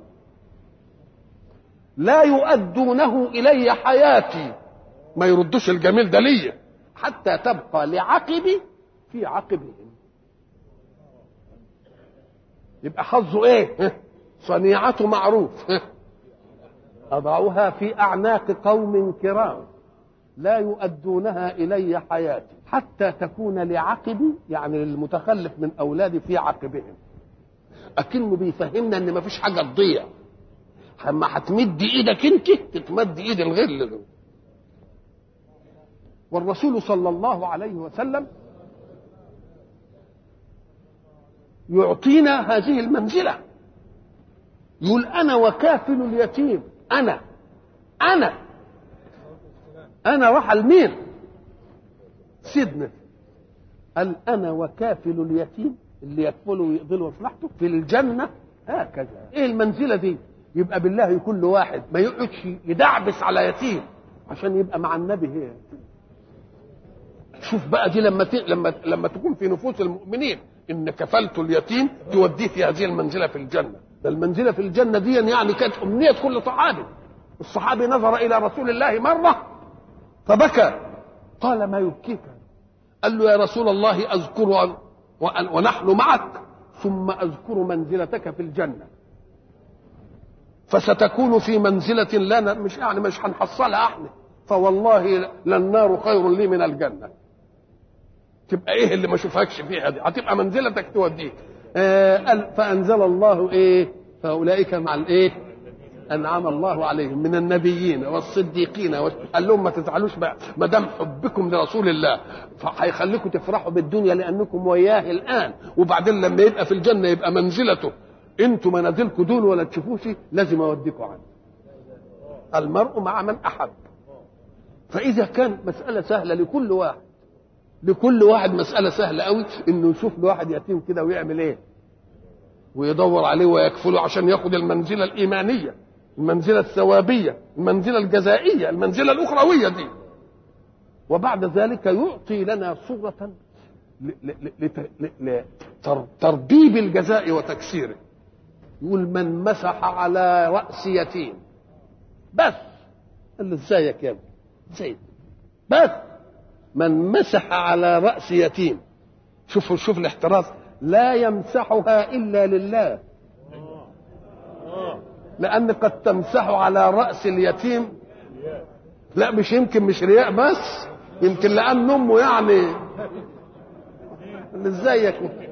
لا يؤدونه الي حياتي ما يردوش الجميل ده ليا حتى تبقى لعقبي في عقبهم يبقى حظه ايه صنيعة معروف أضعها في أعناق قوم كرام لا يؤدونها إلي حياتي حتى تكون لعقبي يعني للمتخلف من أولادي في عقبهم أكنه بيفهمنا إن مفيش حاجة تضيع اما هتمد ايدك انت تتمد ايد الغير له والرسول صلى الله عليه وسلم يعطينا هذه المنزله يقول انا وكافل اليتيم انا انا انا راح لمين سيدنا قال انا وكافل اليتيم اللي يكفله ويقبله مصلحته في الجنه هكذا ايه المنزله دي يبقى بالله كل واحد ما يقعدش يدعبس على يتيم عشان يبقى مع النبي هي شوف بقى دي لما ت... لما لما تكون في نفوس المؤمنين ان كفلت اليتيم توديه في هذه المنزله في الجنه ده المنزله في الجنه دي يعني كانت امنيه كل صحابي الصحابي نظر الى رسول الله مره فبكى قال ما يبكيك قال له يا رسول الله اذكر ونحن معك ثم اذكر منزلتك في الجنه فستكون في منزلة لا مش يعني مش هنحصلها احنا فوالله للنار خير لي من الجنة تبقى ايه اللي ما اشوفكش فيها دي هتبقى منزلتك توديك آه فانزل الله ايه فاولئك مع الايه انعم الله عليهم من النبيين والصديقين قال لهم ما تزعلوش بقى ما دام حبكم لرسول الله فهيخليكم تفرحوا بالدنيا لانكم وياه الان وبعدين لما يبقى في الجنه يبقى منزلته انتوا منازلكم دول ولا تشوفوش لازم اوديكم عنه المرء مع من احب فاذا كان مساله سهله لكل واحد لكل واحد مساله سهله قوي انه يشوف له واحد يتيم كده ويعمل ايه ويدور عليه ويكفله عشان ياخد المنزله الايمانيه المنزله الثوابيه المنزله الجزائيه المنزله الاخرويه دي وبعد ذلك يعطي لنا صوره لتربيب الجزاء وتكسيره يقول من مسح على رأس يتيم بس قال له ازيك يا ابني ازيك بس من مسح على رأس يتيم شوفوا شوف الاحتراز لا يمسحها إلا لله لأن قد تمسح على رأس اليتيم لا مش يمكن مش رياء بس يمكن لأن أمه يعني ازيك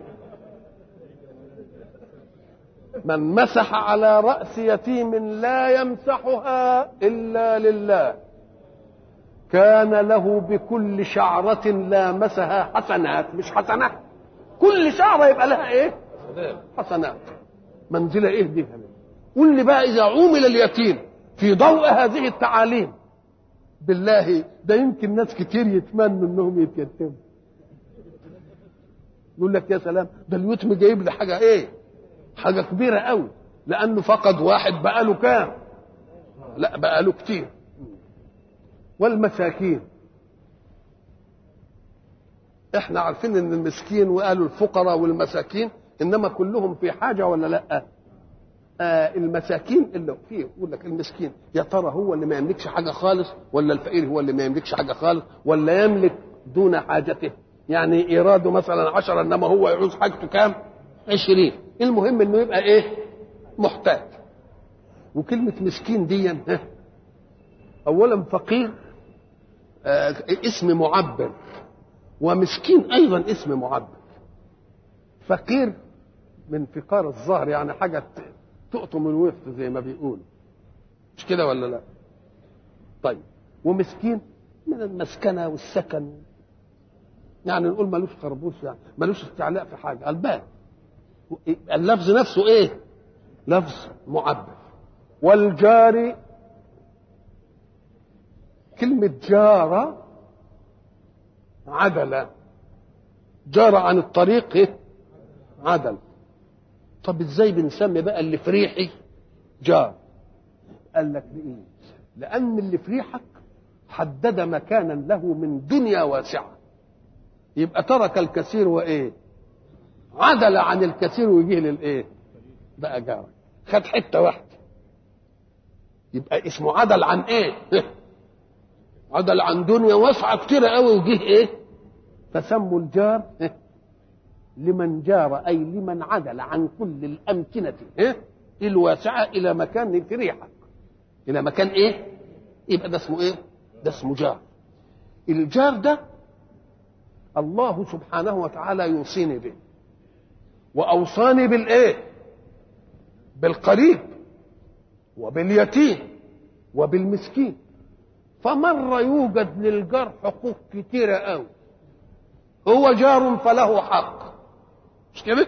من مسح على رأس يتيم لا يمسحها إلا لله كان له بكل شعرة لامسها حسنات مش حسنات كل شعرة يبقى لها ايه حسنات منزلة ايه دي قول لي بقى إذا عومل اليتيم في ضوء هذه التعاليم بالله ده يمكن ناس كتير يتمنوا انهم يتيتموا يقول لك يا سلام ده اليتم جايب لي حاجه ايه حاجه كبيره قوي لانه فقد واحد بقى له كام لا بقى له كتير والمساكين احنا عارفين ان المسكين وقالوا الفقراء والمساكين انما كلهم في حاجه ولا لا آه المساكين اللي فيه يقول لك المسكين يا ترى هو اللي ما يملكش حاجه خالص ولا الفقير هو اللي ما يملكش حاجه خالص ولا يملك دون حاجته يعني ايراده مثلا عشرة انما هو يعوز حاجته كام عشرين المهم انه يبقى ايه محتاج وكلمة مسكين دي ها اولا فقير آه اسم معبر ومسكين ايضا اسم معبر فقير من فقار الظهر يعني حاجة تقطم الوسط زي ما بيقول مش كده ولا لا طيب ومسكين من المسكنة والسكن يعني نقول ملوش خربوش يعني ملوش استعلاء في حاجه الباب اللفظ نفسه ايه لفظ معبر والجار كلمة جار عدل جار عن الطريق إيه؟ عدل طب ازاي بنسمي بقى اللي في ريحي جار قال لك ليه لان اللي في ريحك حدد مكانا له من دنيا واسعه يبقى ترك الكثير وايه عدل عن الكثير ويجيه للايه بقى جارك خد حته واحده يبقى اسمه عدل عن ايه عدل عن دنيا واسعه كتيره قوي وجيه ايه فسموا الجار لمن جار اي لمن عدل عن كل الامكنه إيه؟ الواسعه الى مكان في ريحك الى مكان ايه يبقى ده اسمه ايه ده اسمه جار الجار ده الله سبحانه وتعالى يوصيني به واوصاني بالايه بالقريب وباليتيم وبالمسكين فمرة يوجد للجار حقوق كتيرة قوي هو جار فله حق مش كده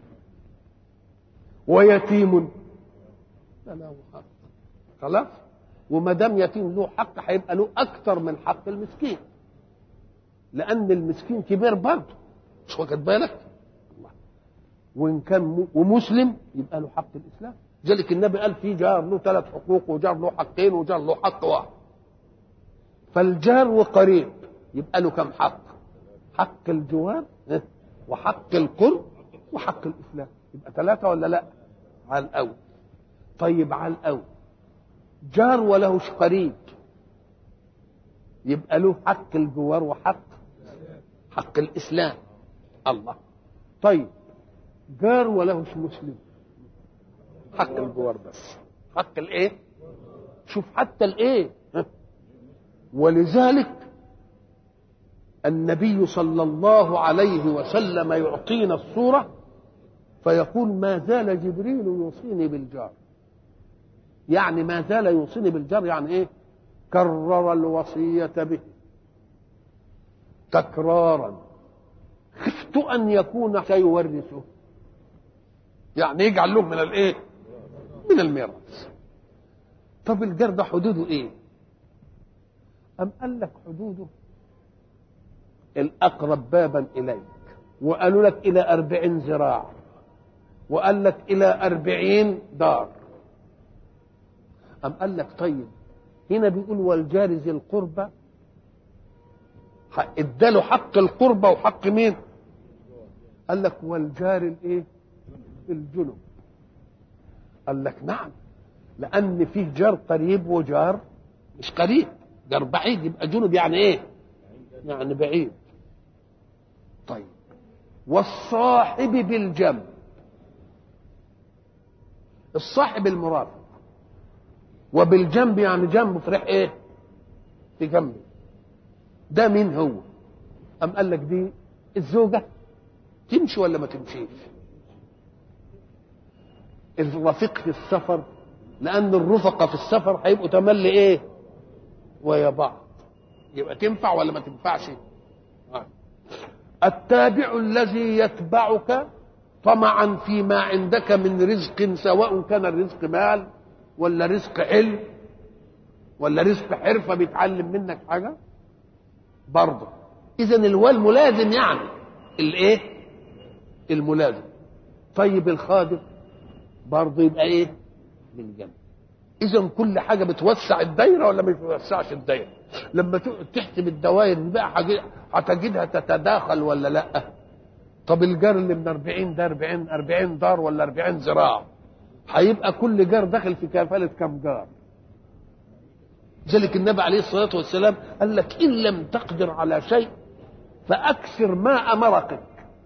ويتيم فله حق خلاص وما دام يتيم له حق هيبقى له اكثر من حق المسكين لان المسكين كبير برضه مش واخد بالك وان كان م... ومسلم يبقى له حق الاسلام ذلك النبي قال في جار له ثلاث حقوق وجار له حقين وجار له حق واحد فالجار وقريب يبقى له كم حق حق الجوار وحق القرب وحق الاسلام يبقى ثلاثه ولا لا على الاول طيب على الاول جار ولهش قريب يبقى له حق الجوار وحق حق الاسلام الله طيب جار ولهش مسلم حق الجوار بس حق الايه شوف حتى الايه ولذلك النبي صلى الله عليه وسلم يعطينا الصورة فيقول ما زال جبريل يوصيني بالجار يعني ما زال يوصيني بالجار يعني ايه كرر الوصية به تكرارا خفت أن يكون سيورثه يعني يجعل له من الايه من الميراث طب الجار ده حدوده ايه أم قال لك حدوده الأقرب بابا إليك وقالوا لك إلى أربعين ذراع وقال لك إلى أربعين دار أم قال لك طيب هنا بيقول والجار ذي القربى اداله حق القربى وحق مين قال لك والجار الايه الجنب قال لك نعم لان فيه جار قريب وجار مش قريب جار بعيد يبقى جنب يعني ايه يعني بعيد طيب والصاحب بالجنب الصاحب المرافق وبالجنب يعني جنب في ريح ايه في جنبه ده مين هو ام قال لك دي الزوجه تمشي ولا ما تمشيش الرفيق في السفر لان الرفقه في السفر هيبقوا تملي ايه ويا بعض يبقى تنفع ولا ما تنفعش التابع الذي يتبعك طمعا فيما عندك من رزق سواء كان الرزق مال ولا رزق علم ولا رزق حرفة بيتعلم منك حاجة برضه إذا الوال ملازم يعني الإيه؟ الملازم طيب الخادم برضه يبقى إيه؟ من جنب إذا كل حاجة بتوسع الدايرة ولا ما بتوسعش الدايرة؟ لما تحسب الدوائر دي بقى هتجدها تتداخل ولا لا طب الجار اللي من 40 ده 40 40 دار ولا 40 ذراع هيبقى كل جار داخل في كفاله كم جار ذلك النبي عليه الصلاه والسلام قال لك ان لم تقدر على شيء فاكثر ماء مرقك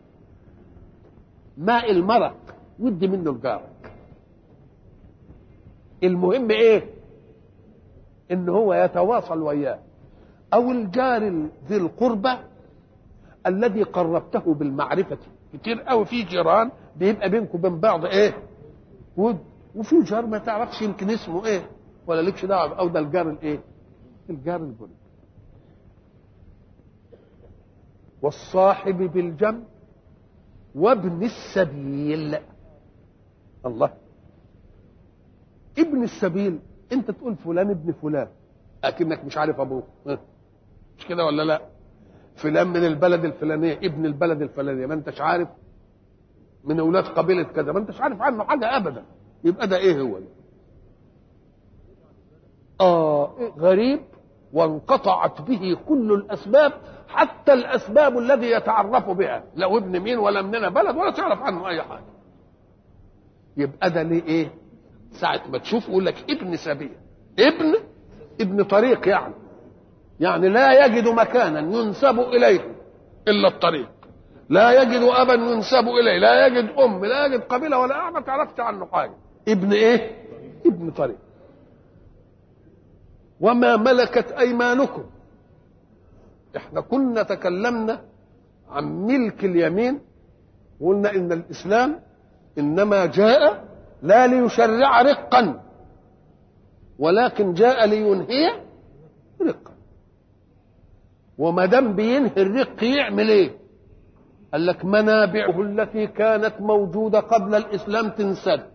ماء المرق ودي منه لجارك المهم ايه ان هو يتواصل وياه او الجار ذي القربى الذي قربته بالمعرفة كتير قوي في جيران بيبقى بينكم وبين بعض ايه ود وفي جار ما تعرفش يمكن اسمه ايه ولا لكش دعوه او ده الجار الايه الجار الجنب والصاحب بالجنب وابن السبيل الله ابن السبيل انت تقول فلان ابن فلان اكنك مش عارف ابوه مش كده ولا لا فلان من البلد الفلانيه ابن البلد الفلانيه ما انتش عارف من اولاد قبيله كذا ما انتش عارف عنه حاجه ابدا يبقى ده ايه هو ده اه إيه غريب وانقطعت به كل الاسباب حتى الاسباب الذي يتعرف بها لو ابن مين ولا مننا بلد ولا تعرف عنه اي حاجه يبقى ده ليه ايه ساعة ما تشوف يقول لك ابن سبيل ابن ابن طريق يعني يعني لا يجد مكانا ينسب اليه الا الطريق لا يجد ابا ينسب اليه لا يجد ام لا يجد قبيله ولا ما تعرفش عنه حاجه ابن ايه ابن طريق وما ملكت ايمانكم احنا كنا تكلمنا عن ملك اليمين وقلنا ان الاسلام انما جاء لا ليشرع رقا ولكن جاء لينهي رقا وما دام بينهي الرق يعمل ايه قال لك منابعه التي كانت موجوده قبل الاسلام تنسد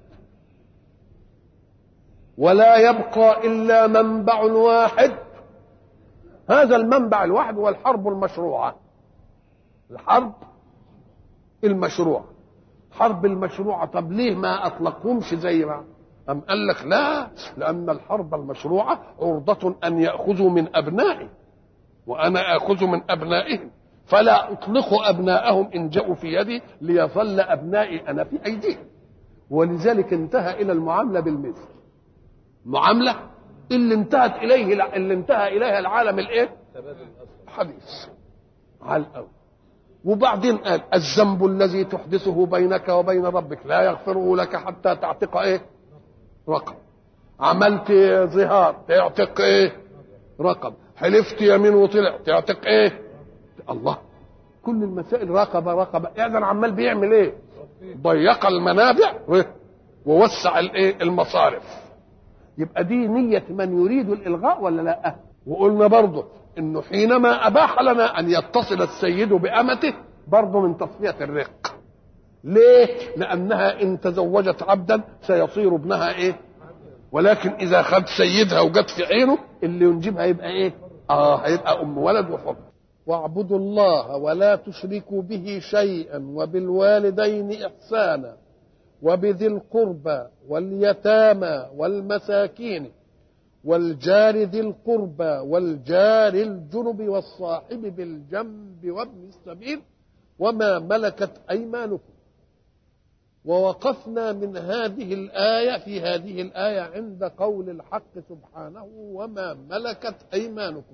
ولا يبقى الا منبع واحد هذا المنبع الواحد هو الحرب المشروعه الحرب المشروعه حرب المشروعه طب ليه ما اطلقهمش زي ما أم قال لك لا لأن الحرب المشروعة عرضة أن يأخذوا من أبنائي وأنا آخذ من أبنائهم فلا أطلق أبناءهم إن جاءوا في يدي ليظل أبنائي أنا في أيديهم ولذلك انتهى إلى المعاملة بالمثل معاملة اللي انتهت إليه اللي انتهى إليها العالم الإيه؟ حديث على الأول وبعدين قال الذنب الذي تحدثه بينك وبين ربك لا يغفره لك حتى تعتق ايه رقم عملت ظهار تعتق ايه رقم حلفت يمين وطلع تعتق ايه الله كل المسائل رقبة رقبة يعني عمال بيعمل ايه ضيق المنابع ووسع الايه المصارف يبقى دي نية من يريد الإلغاء ولا لا وقلنا برضه انه حينما اباح لنا ان يتصل السيد بامته برضه من تصفيه الرق ليه لانها ان تزوجت عبدا سيصير ابنها ايه ولكن اذا خد سيدها وجت في عينه اللي ينجبها يبقى ايه اه هيبقى ام ولد وحر واعبدوا الله ولا تشركوا به شيئا وبالوالدين احسانا وبذي القربى واليتامى والمساكين والجار ذي القربى والجار الجنب والصاحب بالجنب وابن السبيل وما ملكت ايمانكم ووقفنا من هذه الايه في هذه الايه عند قول الحق سبحانه وما ملكت ايمانكم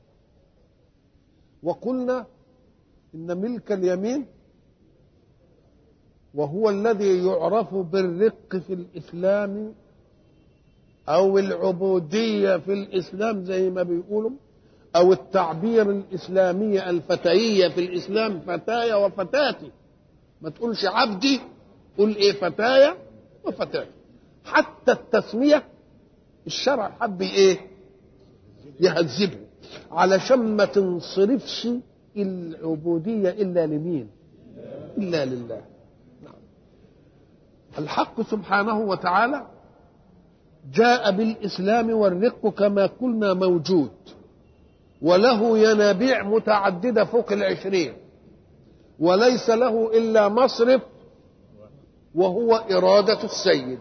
وقلنا ان ملك اليمين وهو الذي يعرف بالرق في الاسلام او العبوديه في الاسلام زي ما بيقولوا او التعبير الاسلامي الفتييه في الاسلام فتايا وفتاتي ما تقولش عبدي قول ايه فتايا وفتاتي حتى التسميه الشرع حب ايه يهذبه علشان ما تنصرفش العبوديه الا لمين الا لله نعم. الحق سبحانه وتعالى جاء بالإسلام والرق كما قلنا موجود وله ينابيع متعددة فوق العشرين وليس له إلا مصرف وهو إرادة السيد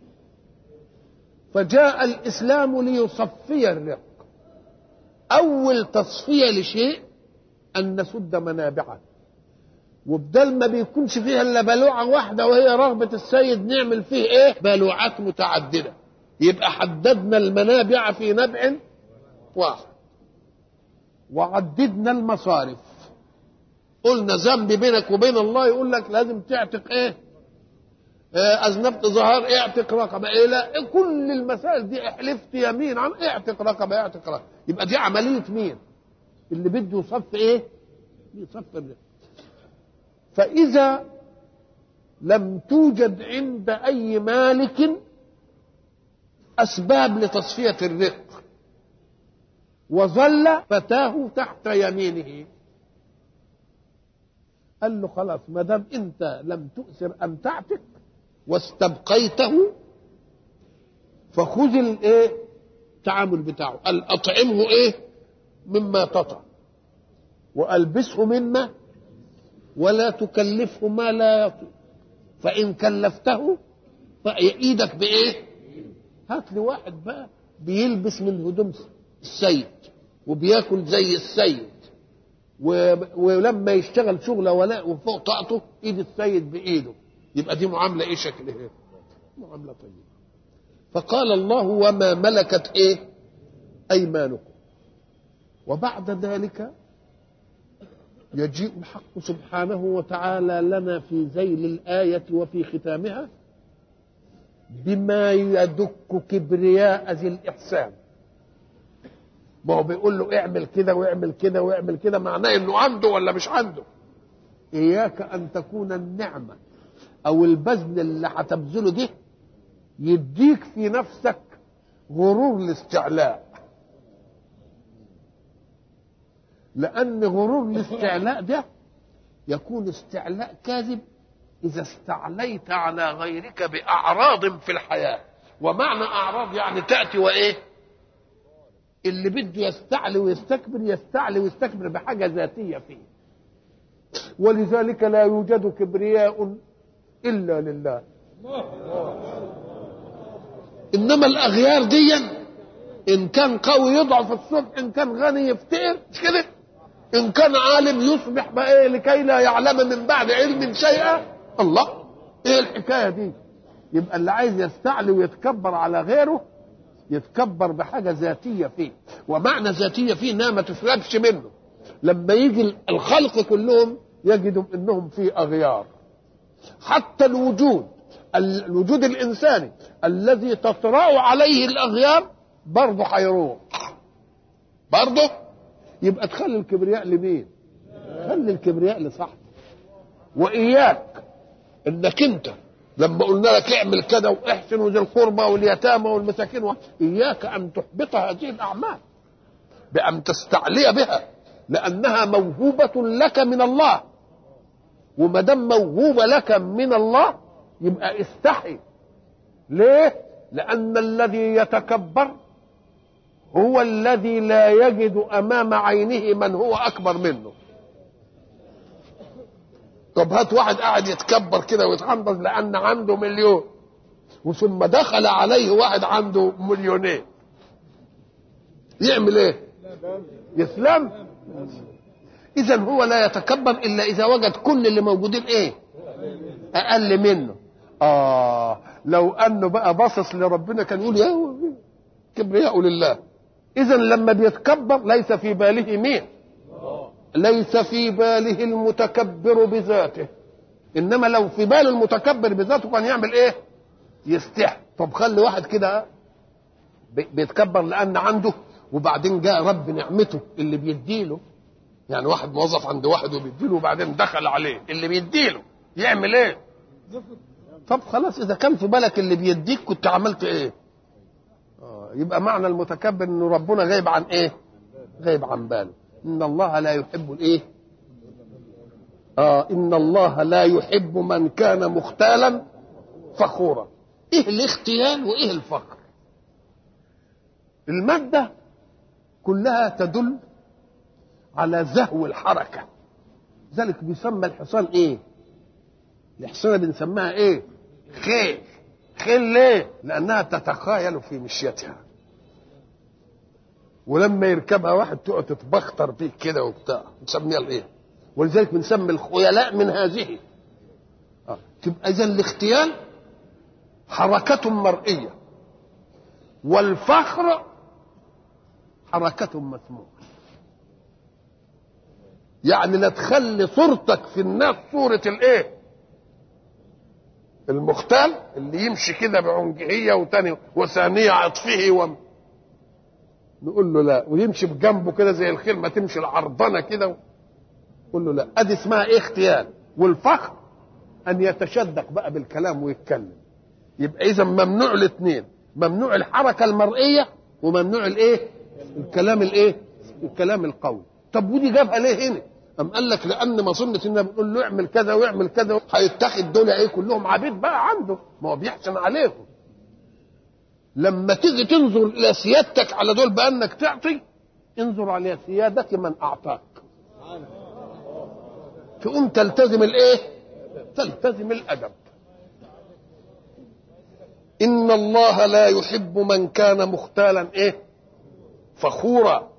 فجاء الإسلام ليصفي الرق أول تصفية لشيء أن نسد منابعه وبدل ما بيكونش فيها إلا بلوعة واحدة وهي رغبة السيد نعمل فيه إيه بلوعات متعددة يبقى حددنا المنابع في نبع واحد وعددنا المصارف قلنا ذنب بينك وبين الله يقول لك لازم تعتق ايه آه اذنبت ظهار اعتق رقبه ايه لا كل المسائل دي احلفت يمين عن اعتق رقبه اعتق رقبه يبقى دي عمليه مين اللي بده يصف ايه يصف الرق فاذا لم توجد عند اي مالك أسباب لتصفية الرق وظل فتاه تحت يمينه قال له خلاص ما دام انت لم تؤثر ان تعتق واستبقيته فخذ الايه التعامل بتاعه قال اطعمه ايه مما تطعم والبسه مما ولا تكلفه ما لا يطيق فان كلفته فايدك بايه هات لي واحد بقى بيلبس من هدوم السيد وبياكل زي السيد و... ولما يشتغل شغله ولا وفوق طاقته ايد السيد بايده يبقى دي معامله ايه شكلها معامله طيبه فقال الله وما ملكت ايه ايمانكم وبعد ذلك يجيء الحق سبحانه وتعالى لنا في ذيل الآية وفي ختامها بما يدك كبرياء ذي الإحسان ما هو بيقول له اعمل كده واعمل كده واعمل كده معناه انه عنده ولا مش عنده اياك ان تكون النعمه او البذل اللي هتبذله ده يديك في نفسك غرور الاستعلاء لان غرور الاستعلاء ده يكون استعلاء كاذب اذا استعليت على غيرك باعراض في الحياه ومعنى اعراض يعني تاتي وايه اللي بده يستعلي ويستكبر يستعلي ويستكبر بحاجه ذاتيه فيه ولذلك لا يوجد كبرياء الا لله انما الاغيار دي ان كان قوي يضعف الصبح ان كان غني يفتقر مش كده ان كان عالم يصبح بقى إيه لكي لا يعلم من بعد علم شيئا الله ايه الحكايه دي يبقى اللي عايز يستعلي ويتكبر على غيره يتكبر بحاجه ذاتيه فيه ومعنى ذاتيه فيه انها ما تفلتش منه لما يجي الخلق كلهم يجدوا انهم في اغيار حتى الوجود الوجود الانساني الذي تطرا عليه الاغيار برضه هيروح برضه يبقى تخلي الكبرياء لمين خلي الكبرياء لصاحبه واياك انك انت لما قلنا لك اعمل كذا واحسن وذي القربى واليتامى والمساكين و... اياك ان تحبط هذه الاعمال بان تستعلي بها لانها موهوبه لك من الله وما دام موهوبه لك من الله يبقى استحي ليه لان الذي يتكبر هو الذي لا يجد امام عينه من هو اكبر منه طب هات واحد قاعد يتكبر كده ويتعنطز لان عنده مليون وثم دخل عليه واحد عنده مليونين يعمل ايه يسلم اذا هو لا يتكبر الا اذا وجد كل اللي موجودين ايه اقل منه اه لو انه بقى باصص لربنا كان يقول يا كبرياء لله اذا لما بيتكبر ليس في باله مين ليس في باله المتكبر بذاته انما لو في بال المتكبر بذاته كان يعمل ايه يستحي طب خلي واحد كده بيتكبر لان عنده وبعدين جاء رب نعمته اللي بيديله يعني واحد موظف عند واحد وبيديله وبعدين دخل عليه اللي بيديله يعمل ايه طب خلاص اذا كان في بالك اللي بيديك كنت عملت ايه آه يبقى معنى المتكبر انه ربنا غايب عن ايه غايب عن باله ان الله لا يحب الايه اه ان الله لا يحب من كان مختالا فخورا ايه الاختيال وايه الفخر الماده كلها تدل على زهو الحركه ذلك بيسمى الحصان ايه الحصانه بنسميها ايه خيل خيل ليه لانها تتخايل في مشيتها ولما يركبها واحد تقعد تتبختر بيه كده وبتاع نسميها الايه ولذلك بنسمي الخيلاء من هذه آه. تبقى اذا الاختيال حركة مرئية والفخر حركة مسموعة يعني لا تخلي صورتك في الناس صورة الايه المختال اللي يمشي كده بعنجهية وتاني وثانية عطفه و... نقول له لا ويمشي بجنبه كده زي الخيل ما تمشي العرضنه كده نقول له لا ادي اسمها ايه اختيال والفخر ان يتشدق بقى بالكلام ويتكلم يبقى اذا ممنوع الاثنين ممنوع الحركه المرئيه وممنوع الايه الكلام الايه الكلام القوي طب ودي جابها ليه هنا أم قال لك لأن مظنة إنه بنقول له اعمل كذا واعمل كذا هيتخذ دول إيه كلهم عبيد بقى عنده ما هو بيحسن عليهم لما تيجي تنظر الى سيادتك على دول بانك تعطي انظر على سيادة من اعطاك تقوم تلتزم الايه تلتزم الادب إن الله لا يحب من كان مختالا إيه فخورا